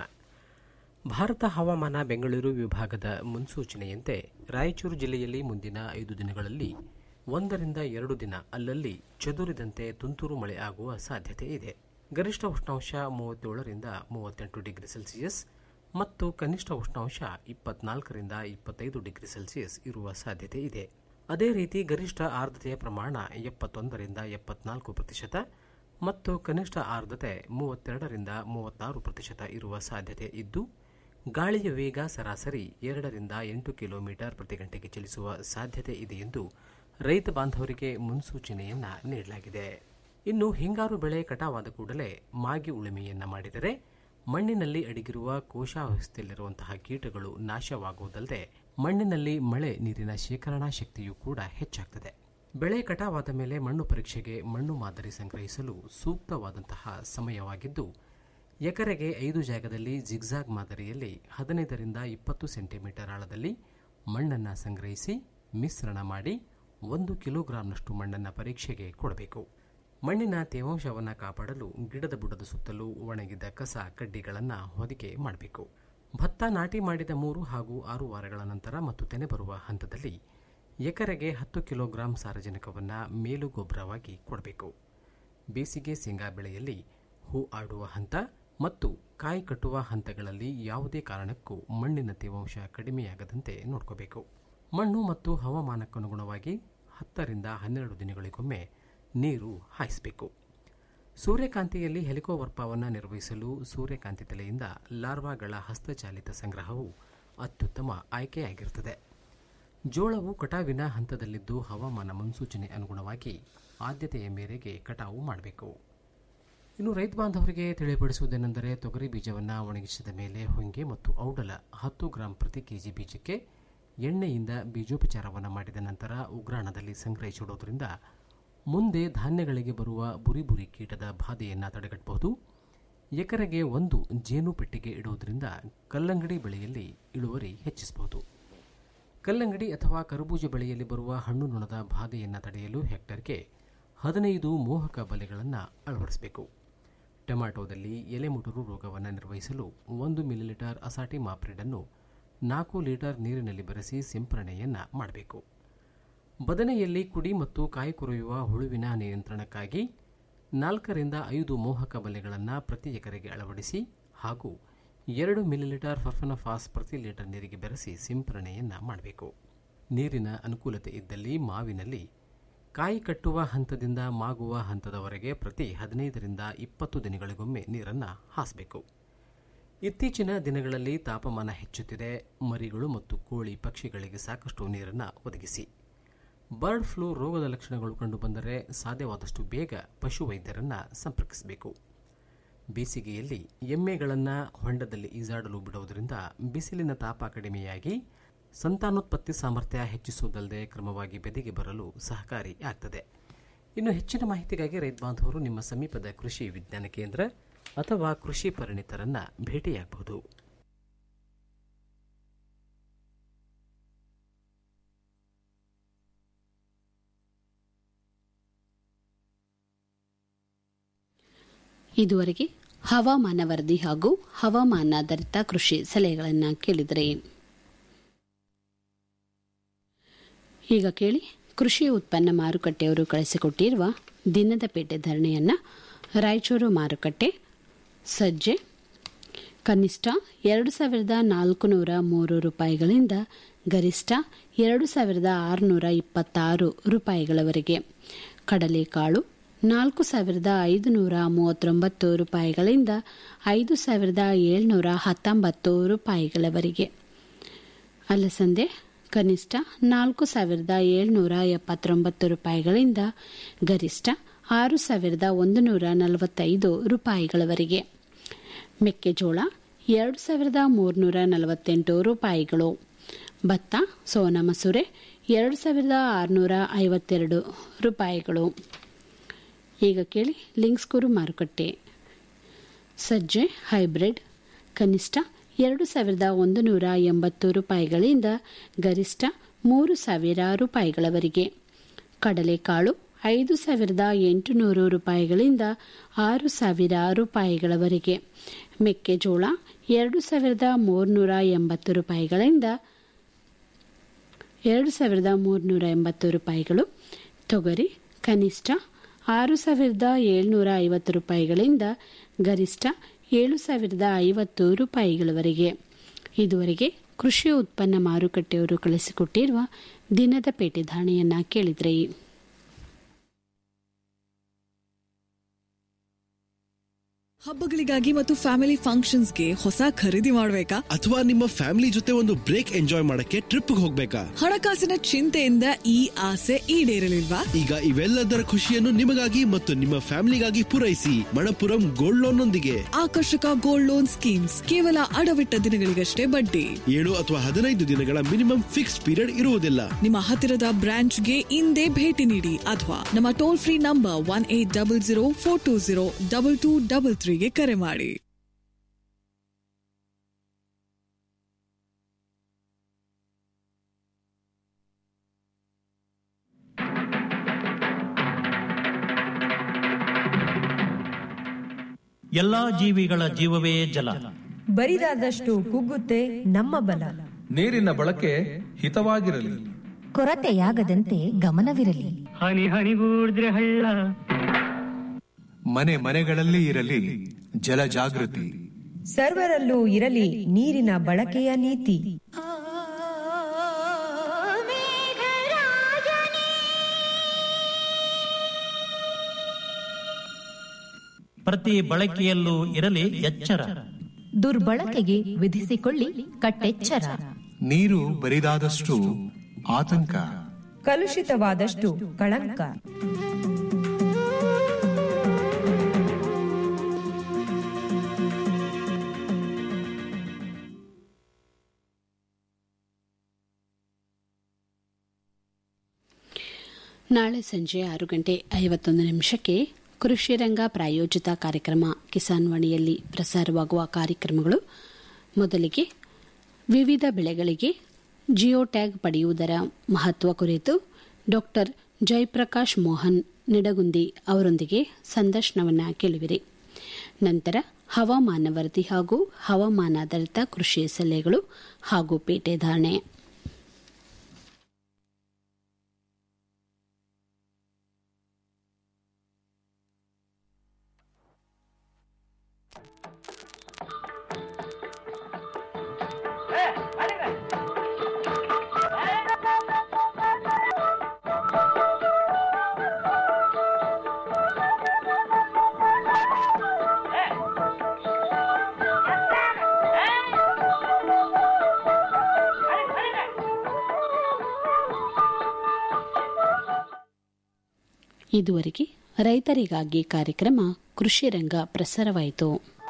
ಭಾರತ ಹವಾಮಾನ ಬೆಂಗಳೂರು ವಿಭಾಗದ ಮುನ್ಸೂಚನೆಯಂತೆ ರಾಯಚೂರು ಜಿಲ್ಲೆಯಲ್ಲಿ ಮುಂದಿನ ಐದು ದಿನಗಳಲ್ಲಿ ಒಂದರಿಂದ ಎರಡು ದಿನ ಅಲ್ಲಲ್ಲಿ ಚದುರಿದಂತೆ ತುಂತುರು ಮಳೆ ಆಗುವ ಸಾಧ್ಯತೆ ಇದೆ ಗರಿಷ್ಠ ಉಷ್ಣಾಂಶ ಮೂವತ್ತೇಳರಿಂದ ಮೂವತ್ತೆಂಟು ಡಿಗ್ರಿ ಸೆಲ್ಸಿಯಸ್ ಮತ್ತು ಕನಿಷ್ಠ ಉಷ್ಣಾಂಶ ಇಪ್ಪತ್ನಾಲ್ಕರಿಂದ ಇಪ್ಪತ್ತೈದು ಡಿಗ್ರಿ ಸೆಲ್ಸಿಯಸ್ ಇರುವ ಸಾಧ್ಯತೆ ಇದೆ ಅದೇ ರೀತಿ ಗರಿಷ್ಠ ಆರ್ದ್ರತೆಯ ಪ್ರಮಾಣ ಎಪ್ಪತ್ತೊಂದರಿಂದ ಎಪ್ಪತ್ನಾಲ್ಕು ಪ್ರತಿಶತ ಮತ್ತು ಕನಿಷ್ಠ ಆರ್ದ್ರತೆ ಮೂವತ್ತೆರಡರಿಂದ ಮೂವತ್ತಾರು ಪ್ರತಿಶತ ಇರುವ ಸಾಧ್ಯತೆ ಇದ್ದು ಗಾಳಿಯ ವೇಗ ಸರಾಸರಿ ಎರಡರಿಂದ ಎಂಟು ಕಿಲೋಮೀಟರ್ ಪ್ರತಿ ಗಂಟೆಗೆ ಚಲಿಸುವ ಸಾಧ್ಯತೆ ಇದೆ ಎಂದು ರೈತ ಬಾಂಧವರಿಗೆ ಮುನ್ಸೂಚನೆಯನ್ನ ನೀಡಲಾಗಿದೆ ಇನ್ನು ಹಿಂಗಾರು ಬೆಳೆ ಕಟಾವಾದ ಕೂಡಲೇ ಮಾಗಿ ಉಳುಮೆಯನ್ನ ಮಾಡಿದರೆ ಮಣ್ಣಿನಲ್ಲಿ ಅಡಗಿರುವ ಕೋಶಾವಸ್ಥೆಯಲ್ಲಿರುವಂತಹ ಕೀಟಗಳು ನಾಶವಾಗುವುದಲ್ಲದೆ ಮಣ್ಣಿನಲ್ಲಿ ಮಳೆ ನೀರಿನ ಶೇಖರಣಾ ಶಕ್ತಿಯೂ ಕೂಡ ಹೆಚ್ಚಾಗ್ತದೆ ಬೆಳೆ ಕಟಾವಾದ ಮೇಲೆ ಮಣ್ಣು ಪರೀಕ್ಷೆಗೆ ಮಣ್ಣು ಮಾದರಿ ಸಂಗ್ರಹಿಸಲು ಸೂಕ್ತವಾದಂತಹ ಸಮಯವಾಗಿದ್ದು ಎಕರೆಗೆ ಐದು ಜಾಗದಲ್ಲಿ ಜಿಗ್ಜಾಗ್ ಮಾದರಿಯಲ್ಲಿ ಹದಿನೈದರಿಂದ ಇಪ್ಪತ್ತು ಸೆಂಟಿಮೀಟರ್ ಆಳದಲ್ಲಿ ಮಣ್ಣನ್ನು ಸಂಗ್ರಹಿಸಿ ಮಿಶ್ರಣ ಮಾಡಿ ಒಂದು ಕಿಲೋಗ್ರಾಂನಷ್ಟು ಮಣ್ಣನ್ನು ಪರೀಕ್ಷೆಗೆ ಕೊಡಬೇಕು ಮಣ್ಣಿನ ತೇವಾಂಶವನ್ನು ಕಾಪಾಡಲು ಗಿಡದ ಬುಡದ ಸುತ್ತಲೂ ಒಣಗಿದ ಕಸ ಕಡ್ಡಿಗಳನ್ನು ಹೊದಿಕೆ ಮಾಡಬೇಕು ಭತ್ತ ನಾಟಿ ಮಾಡಿದ ಮೂರು ಹಾಗೂ ಆರು ವಾರಗಳ ನಂತರ ಮತ್ತು ತೆನೆ ಬರುವ ಹಂತದಲ್ಲಿ ಎಕರೆಗೆ ಹತ್ತು ಕಿಲೋಗ್ರಾಂ ಸಾರಜನಕವನ್ನು ಮೇಲು ಗೊಬ್ಬರವಾಗಿ ಕೊಡಬೇಕು ಬೇಸಿಗೆ ಶೇಂಗಾ ಬೆಳೆಯಲ್ಲಿ ಹೂ ಆಡುವ ಹಂತ ಮತ್ತು ಕಾಯಿ ಕಟ್ಟುವ ಹಂತಗಳಲ್ಲಿ ಯಾವುದೇ ಕಾರಣಕ್ಕೂ ಮಣ್ಣಿನ ತೇವಾಂಶ ಕಡಿಮೆಯಾಗದಂತೆ ನೋಡ್ಕೋಬೇಕು ಮಣ್ಣು ಮತ್ತು ಹವಾಮಾನಕ್ಕನುಗುಣವಾಗಿ ಹತ್ತರಿಂದ ಹನ್ನೆರಡು ದಿನಗಳಿಗೊಮ್ಮೆ ನೀರು ಹಾಯಿಸಬೇಕು ಸೂರ್ಯಕಾಂತಿಯಲ್ಲಿ ಹೆಲಿಕೋವರ್ಪವನ್ನು ನಿರ್ವಹಿಸಲು ಸೂರ್ಯಕಾಂತಿ ತಲೆಯಿಂದ ಲಾರ್ವಾಗಳ ಹಸ್ತಚಾಲಿತ ಸಂಗ್ರಹವು ಅತ್ಯುತ್ತಮ ಆಯ್ಕೆಯಾಗಿರುತ್ತದೆ ಜೋಳವು ಕಟಾವಿನ ಹಂತದಲ್ಲಿದ್ದು ಹವಾಮಾನ ಮುನ್ಸೂಚನೆ ಅನುಗುಣವಾಗಿ ಆದ್ಯತೆಯ ಮೇರೆಗೆ ಕಟಾವು ಮಾಡಬೇಕು ಇನ್ನು ರೈತ ಬಾಂಧವರಿಗೆ ತಿಳಿಪಡಿಸುವುದೇನೆಂದರೆ ತೊಗರಿ ಬೀಜವನ್ನು ಒಣಗಿಸಿದ ಮೇಲೆ ಹೊಂಗೆ ಮತ್ತು ಔಡಲ ಹತ್ತು ಗ್ರಾಂ ಪ್ರತಿ ಕೆಜಿ ಬೀಜಕ್ಕೆ ಎಣ್ಣೆಯಿಂದ ಬೀಜೋಪಚಾರವನ್ನು ಮಾಡಿದ ನಂತರ ಉಗ್ರಾಣದಲ್ಲಿ ಸಂಗ್ರಹಿಸಿಡುವುದರಿಂದ ಮುಂದೆ ಧಾನ್ಯಗಳಿಗೆ ಬರುವ ಬುರಿ ಬುರಿ ಕೀಟದ ಬಾಧೆಯನ್ನು ತಡೆಗಟ್ಟಬಹುದು ಎಕರೆಗೆ ಒಂದು ಜೇನು ಪೆಟ್ಟಿಗೆ ಇಡುವುದರಿಂದ ಕಲ್ಲಂಗಡಿ ಬೆಳೆಯಲ್ಲಿ ಇಳುವರಿ ಹೆಚ್ಚಿಸಬಹುದು ಕಲ್ಲಂಗಡಿ ಅಥವಾ ಕರಬೂಜ ಬೆಳೆಯಲ್ಲಿ ಬರುವ ಹಣ್ಣು ನೊಣದ ಬಾಧೆಯನ್ನು ತಡೆಯಲು ಹೆಕ್ಟರ್ಗೆ ಹದಿನೈದು ಮೋಹಕ ಬಲೆಗಳನ್ನು ಅಳವಡಿಸಬೇಕು ಟೊಮ್ಯಾಟೋದಲ್ಲಿ ಎಲೆಮುಟುರು ರೋಗವನ್ನು ನಿರ್ವಹಿಸಲು ಒಂದು ಮಿಲಿಲೀಟರ್ ಅಸಾಟಿ ಮಾಪ್ರಿಡನ್ನು ನಾಲ್ಕು ಲೀಟರ್ ನೀರಿನಲ್ಲಿ ಬೆರೆಸಿ ಸಿಂಪರಣೆಯನ್ನು ಮಾಡಬೇಕು ಬದನೆಯಲ್ಲಿ ಕುಡಿ ಮತ್ತು ಕಾಯಿ ಕೊರೆಯುವ ಹುಳುವಿನ ನಿಯಂತ್ರಣಕ್ಕಾಗಿ ನಾಲ್ಕರಿಂದ ಐದು ಮೋಹಕ ಬಲೆಗಳನ್ನು ಪ್ರತಿ ಎಕರೆಗೆ ಅಳವಡಿಸಿ ಹಾಗೂ ಎರಡು ಮಿಲಿಲೀಟರ್ ಫರ್ಫನಫಾಸ್ ಪ್ರತಿ ಲೀಟರ್ ನೀರಿಗೆ ಬೆರೆಸಿ ಸಿಂಪರಣೆಯನ್ನು ಮಾಡಬೇಕು ನೀರಿನ ಅನುಕೂಲತೆ ಇದ್ದಲ್ಲಿ ಮಾವಿನಲ್ಲಿ ಕಾಯಿ ಕಟ್ಟುವ ಹಂತದಿಂದ ಮಾಗುವ ಹಂತದವರೆಗೆ ಪ್ರತಿ ಹದಿನೈದರಿಂದ ಇಪ್ಪತ್ತು ದಿನಗಳಿಗೊಮ್ಮೆ ನೀರನ್ನು ಹಾಸಬೇಕು ಇತ್ತೀಚಿನ ದಿನಗಳಲ್ಲಿ ತಾಪಮಾನ ಹೆಚ್ಚುತ್ತಿದೆ ಮರಿಗಳು ಮತ್ತು ಕೋಳಿ ಪಕ್ಷಿಗಳಿಗೆ ಸಾಕಷ್ಟು ನೀರನ್ನು ಒದಗಿಸಿ ಬರ್ಡ್ ಫ್ಲೂ ರೋಗದ ಲಕ್ಷಣಗಳು ಕಂಡುಬಂದರೆ ಸಾಧ್ಯವಾದಷ್ಟು ಬೇಗ ಪಶುವೈದ್ಯರನ್ನು ಸಂಪರ್ಕಿಸಬೇಕು ಬೇಸಿಗೆಯಲ್ಲಿ ಎಮ್ಮೆಗಳನ್ನು ಹೊಂಡದಲ್ಲಿ ಈಜಾಡಲು ಬಿಡುವುದರಿಂದ ಬಿಸಿಲಿನ ತಾಪ ಕಡಿಮೆಯಾಗಿ ಸಂತಾನೋತ್ಪತ್ತಿ ಸಾಮರ್ಥ್ಯ ಹೆಚ್ಚಿಸುವುದಲ್ಲದೆ ಕ್ರಮವಾಗಿ ಬೆದೆಗೆ ಬರಲು ಸಹಕಾರಿ ಆಗ್ತದೆ ಇನ್ನು ಹೆಚ್ಚಿನ ಮಾಹಿತಿಗಾಗಿ ರೈತ ಬಾಂಧವರು ನಿಮ್ಮ ಸಮೀಪದ ಕೃಷಿ ವಿಜ್ಞಾನ ಕೇಂದ್ರ ಅಥವಾ ಕೃಷಿ ಪರಿಣಿತರನ್ನ ಭೇಟಿಯಾಗಬಹುದು ಇದುವರೆಗೆ ಹವಾಮಾನ ವರದಿ ಹಾಗೂ ಹವಾಮಾನಾಧಾರಿತ ಕೃಷಿ ಸಲಹೆಗಳನ್ನು ಕೇಳಿದರೆ ಈಗ ಕೇಳಿ ಕೃಷಿ ಉತ್ಪನ್ನ ಮಾರುಕಟ್ಟೆಯವರು ಕಳಿಸಿಕೊಟ್ಟಿರುವ ದಿನದ ಪೇಟೆ ಧರಣಿಯನ್ನು ರಾಯಚೂರು ಮಾರುಕಟ್ಟೆ ಸಜ್ಜೆ ಕನಿಷ್ಠ ಎರಡು ಸಾವಿರದ ನಾಲ್ಕುನೂರ ಮೂರು ರೂಪಾಯಿಗಳಿಂದ ಗರಿಷ್ಠ ಎರಡು ಸಾವಿರದ ಆರುನೂರ ಇಪ್ಪತ್ತಾರು ರೂಪಾಯಿಗಳವರೆಗೆ ಕಡಲೆಕಾಳು ನಾಲ್ಕು ಸಾವಿರದ ಐದುನೂರ ಮೂವತ್ತೊಂಬತ್ತು ರೂಪಾಯಿಗಳಿಂದ ಐದು ಸಾವಿರದ ಏಳ್ನೂರ ಹತ್ತೊಂಬತ್ತು ರೂಪಾಯಿಗಳವರೆಗೆ ಅಲಸಂದೆ ಕನಿಷ್ಠ ನಾಲ್ಕು ಸಾವಿರದ ಏಳ್ನೂರ ಎಪ್ಪತ್ತೊಂಬತ್ತು ರೂಪಾಯಿಗಳಿಂದ ಗರಿಷ್ಠ ಆರು ಸಾವಿರದ ಒಂದು ನೂರ ನಲವತ್ತೈದು ರೂಪಾಯಿಗಳವರೆಗೆ ಮೆಕ್ಕೆಜೋಳ ಎರಡು ಸಾವಿರದ ಮೂರುನೂರ ನಲವತ್ತೆಂಟು ರೂಪಾಯಿಗಳು ಭತ್ತ ಸೋನಾ ಮಸೂರೆ ಎರಡು ಸಾವಿರದ ಆರುನೂರ ಐವತ್ತೆರಡು ರೂಪಾಯಿಗಳು ಈಗ ಕೇಳಿ ಲಿಂಕ್ಸ್ಕೂರು ಮಾರುಕಟ್ಟೆ ಸಜ್ಜೆ ಹೈಬ್ರಿಡ್ ಕನಿಷ್ಠ ಎರಡು ಸಾವಿರದ ಒಂದು ನೂರ ಎಂಬತ್ತು ರೂಪಾಯಿಗಳಿಂದ ಗರಿಷ್ಠ ಮೂರು ಸಾವಿರ ರೂಪಾಯಿಗಳವರೆಗೆ ಕಡಲೆಕಾಳು ಐದು ಸಾವಿರದ ಎಂಟುನೂರು ರೂಪಾಯಿಗಳಿಂದ ಆರು ಸಾವಿರ ರೂಪಾಯಿಗಳವರೆಗೆ ಮೆಕ್ಕೆಜೋಳ ಎರಡು ಸಾವಿರದ ಮೂರುನೂರ ಎಂಬತ್ತು ರೂಪಾಯಿಗಳಿಂದ ಎರಡು ಸಾವಿರದ ಮೂರುನೂರ ಎಂಬತ್ತು ರೂಪಾಯಿಗಳು ತೊಗರಿ ಕನಿಷ್ಠ ಆರು ಸಾವಿರದ ಏಳ್ನೂರ ಐವತ್ತು ರೂಪಾಯಿಗಳಿಂದ ಗರಿಷ್ಠ ಏಳು ಸಾವಿರದ ಐವತ್ತು ರೂಪಾಯಿಗಳವರೆಗೆ ಇದುವರೆಗೆ ಕೃಷಿ ಉತ್ಪನ್ನ ಮಾರುಕಟ್ಟೆಯವರು ಕಳಿಸಿಕೊಟ್ಟಿರುವ ದಿನದ ಪೇಟೆ ಧಾರಣೆಯನ್ನ ಕೇಳಿದ್ರಿ ಹಬ್ಬಗಳಿಗಾಗಿ ಮತ್ತು ಫ್ಯಾಮಿಲಿ ಫಂಕ್ಷನ್ಸ್ಗೆ ಹೊಸ ಖರೀದಿ ಮಾಡಬೇಕಾ ಅಥವಾ ನಿಮ್ಮ ಫ್ಯಾಮಿಲಿ ಜೊತೆ ಒಂದು ಬ್ರೇಕ್ ಎಂಜಾಯ್ ಮಾಡಕ್ಕೆ ಟ್ರಿಪ್ ಹೋಗ್ಬೇಕಾ ಹಣಕಾಸಿನ ಚಿಂತೆಯಿಂದ ಈ ಆಸೆ ಈಡೇರಲಿಲ್ವಾ ಈಗ ಇವೆಲ್ಲದರ ಖುಷಿಯನ್ನು ನಿಮಗಾಗಿ ಮತ್ತು ನಿಮ್ಮ ಫ್ಯಾಮಿಲಿಗಾಗಿ ಪೂರೈಸಿ ಮಣಪುರಂ ಗೋಲ್ಡ್ ಲೋನ್ ನೊಂದಿಗೆ ಆಕರ್ಷಕ ಗೋಲ್ಡ್ ಲೋನ್ ಸ್ಕೀಮ್ಸ್ ಕೇವಲ ಅಡವಿಟ್ಟ ದಿನಗಳಿಗಷ್ಟೇ ಬಡ್ಡಿ ಏಳು ಅಥವಾ ಹದಿನೈದು ದಿನಗಳ ಮಿನಿಮಮ್ ಫಿಕ್ಸ್ಡ್ ಪೀರಿಯಡ್ ಇರುವುದಿಲ್ಲ ನಿಮ್ಮ ಹತ್ತಿರದ ಬ್ರಾಂಚ್ಗೆ ಇಂದೇ ಭೇಟಿ ನೀಡಿ ಅಥವಾ ನಮ್ಮ toll free number one eight double zero four two zero double two double ತ್ರೀಗೆ ಕರೆ ಮಾಡಿ ಎಲ್ಲಾ ಜೀವಿಗಳ ಜೀವವೇ ಜಲ ಬರಿದಾದಷ್ಟು ಕುಗ್ಗುತ್ತೆ ನಮ್ಮ ಬಲ ನೀರಿನ ಬಳಕೆ ಹಿತವಾಗಿರಲಿ ಕೊರತೆಯಾಗದಂತೆ ಗಮನವಿರಲಿ ಹನಿ ಹನಿಗೂಡಿದ್ರೆ ಹಳ್ಳ ಮನೆ ಮನೆಗಳಲ್ಲಿ ಇರಲಿ ಜಲ ಜಾಗೃತಿ ಸರ್ವರಲ್ಲೂ ಇರಲಿ ನೀರಿನ ಬಳಕೆಯ ನೀತಿ ಪ್ರತಿ ಬಳಕೆಯಲ್ಲೂ ಇರಲಿ ಎಚ್ಚರ ದುರ್ಬಳಕೆಗೆ ವಿಧಿಸಿಕೊಳ್ಳಿ ಕಟ್ಟೆಚ್ಚರ ನೀರು ಬರಿದಾದಷ್ಟು ಆತಂಕ ಕಲುಷಿತವಾದಷ್ಟು ಕಳಂಕ ನಾಳೆ ಸಂಜೆ ಆರು ಗಂಟೆ ಐವತ್ತೊಂದು ನಿಮಿಷಕ್ಕೆ ಕೃಷಿ ರಂಗ ಪ್ರಾಯೋಜಿತ ಕಾರ್ಯಕ್ರಮ ಕಿಸಾನ್ ವಾಣಿಯಲ್ಲಿ ಪ್ರಸಾರವಾಗುವ ಕಾರ್ಯಕ್ರಮಗಳು ಮೊದಲಿಗೆ ವಿವಿಧ ಬೆಳೆಗಳಿಗೆ ಜಿಯೋ ಟ್ಯಾಗ್ ಪಡೆಯುವುದರ ಮಹತ್ವ ಕುರಿತು ಡಾಕ್ಟರ್ ಜಯಪ್ರಕಾಶ್ ಮೋಹನ್ ನಿಡಗುಂದಿ ಅವರೊಂದಿಗೆ ಸಂದರ್ಶನವನ್ನು ಕೇಳುವಿರಿ ನಂತರ ಹವಾಮಾನ ವರದಿ ಹಾಗೂ ಹವಾಮಾನಾಧಾರಿತ ಕೃಷಿ ಸಲಹೆಗಳು ಹಾಗೂ ಪೇಟೆ ಧಾರಣೆ ಇದುವರೆಗೆ ರೈತರಿಗಾಗಿ ಕಾರ್ಯಕ್ರಮ ಕೃಷಿ ರಂಗ ಪ್ರಸಾರವಾಯಿತು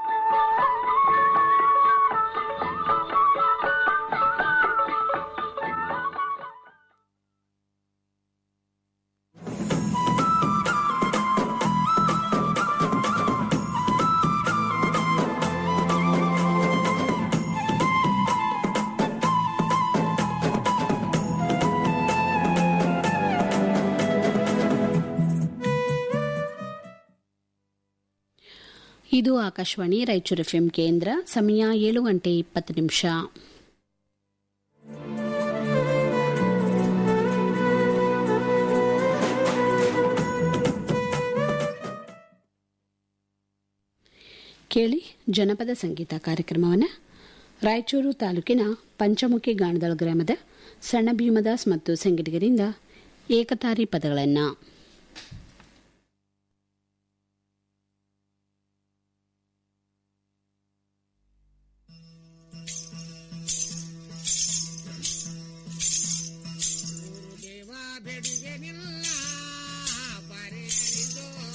ಇದು ಆಕಾಶವಾಣಿ ರಾಯಚೂರು ಎಫ್ಎಂ ಕೇಂದ್ರ ಸಮಯ ಏಳು ಗಂಟೆ ಇಪ್ಪತ್ತು ನಿಮಿಷ ಕೇಳಿ ಜನಪದ ಸಂಗೀತ ಕಾರ್ಯಕ್ರಮವನ್ನು ರಾಯಚೂರು ತಾಲೂಕಿನ ಪಂಚಮುಖಿ ಗಾಣದಳ ಗ್ರಾಮದ ಸಣ್ಣ ಭೀಮದಾಸ್ ಮತ್ತು ಸಂಗಡಿಗರಿಂದ ಏಕತಾರಿ ಪದಗಳನ್ನು ಬೆಡಿಗೆ ನಿಲ್ಲ ಬರೆಯಲಿದೋ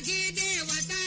ದೇವತಾ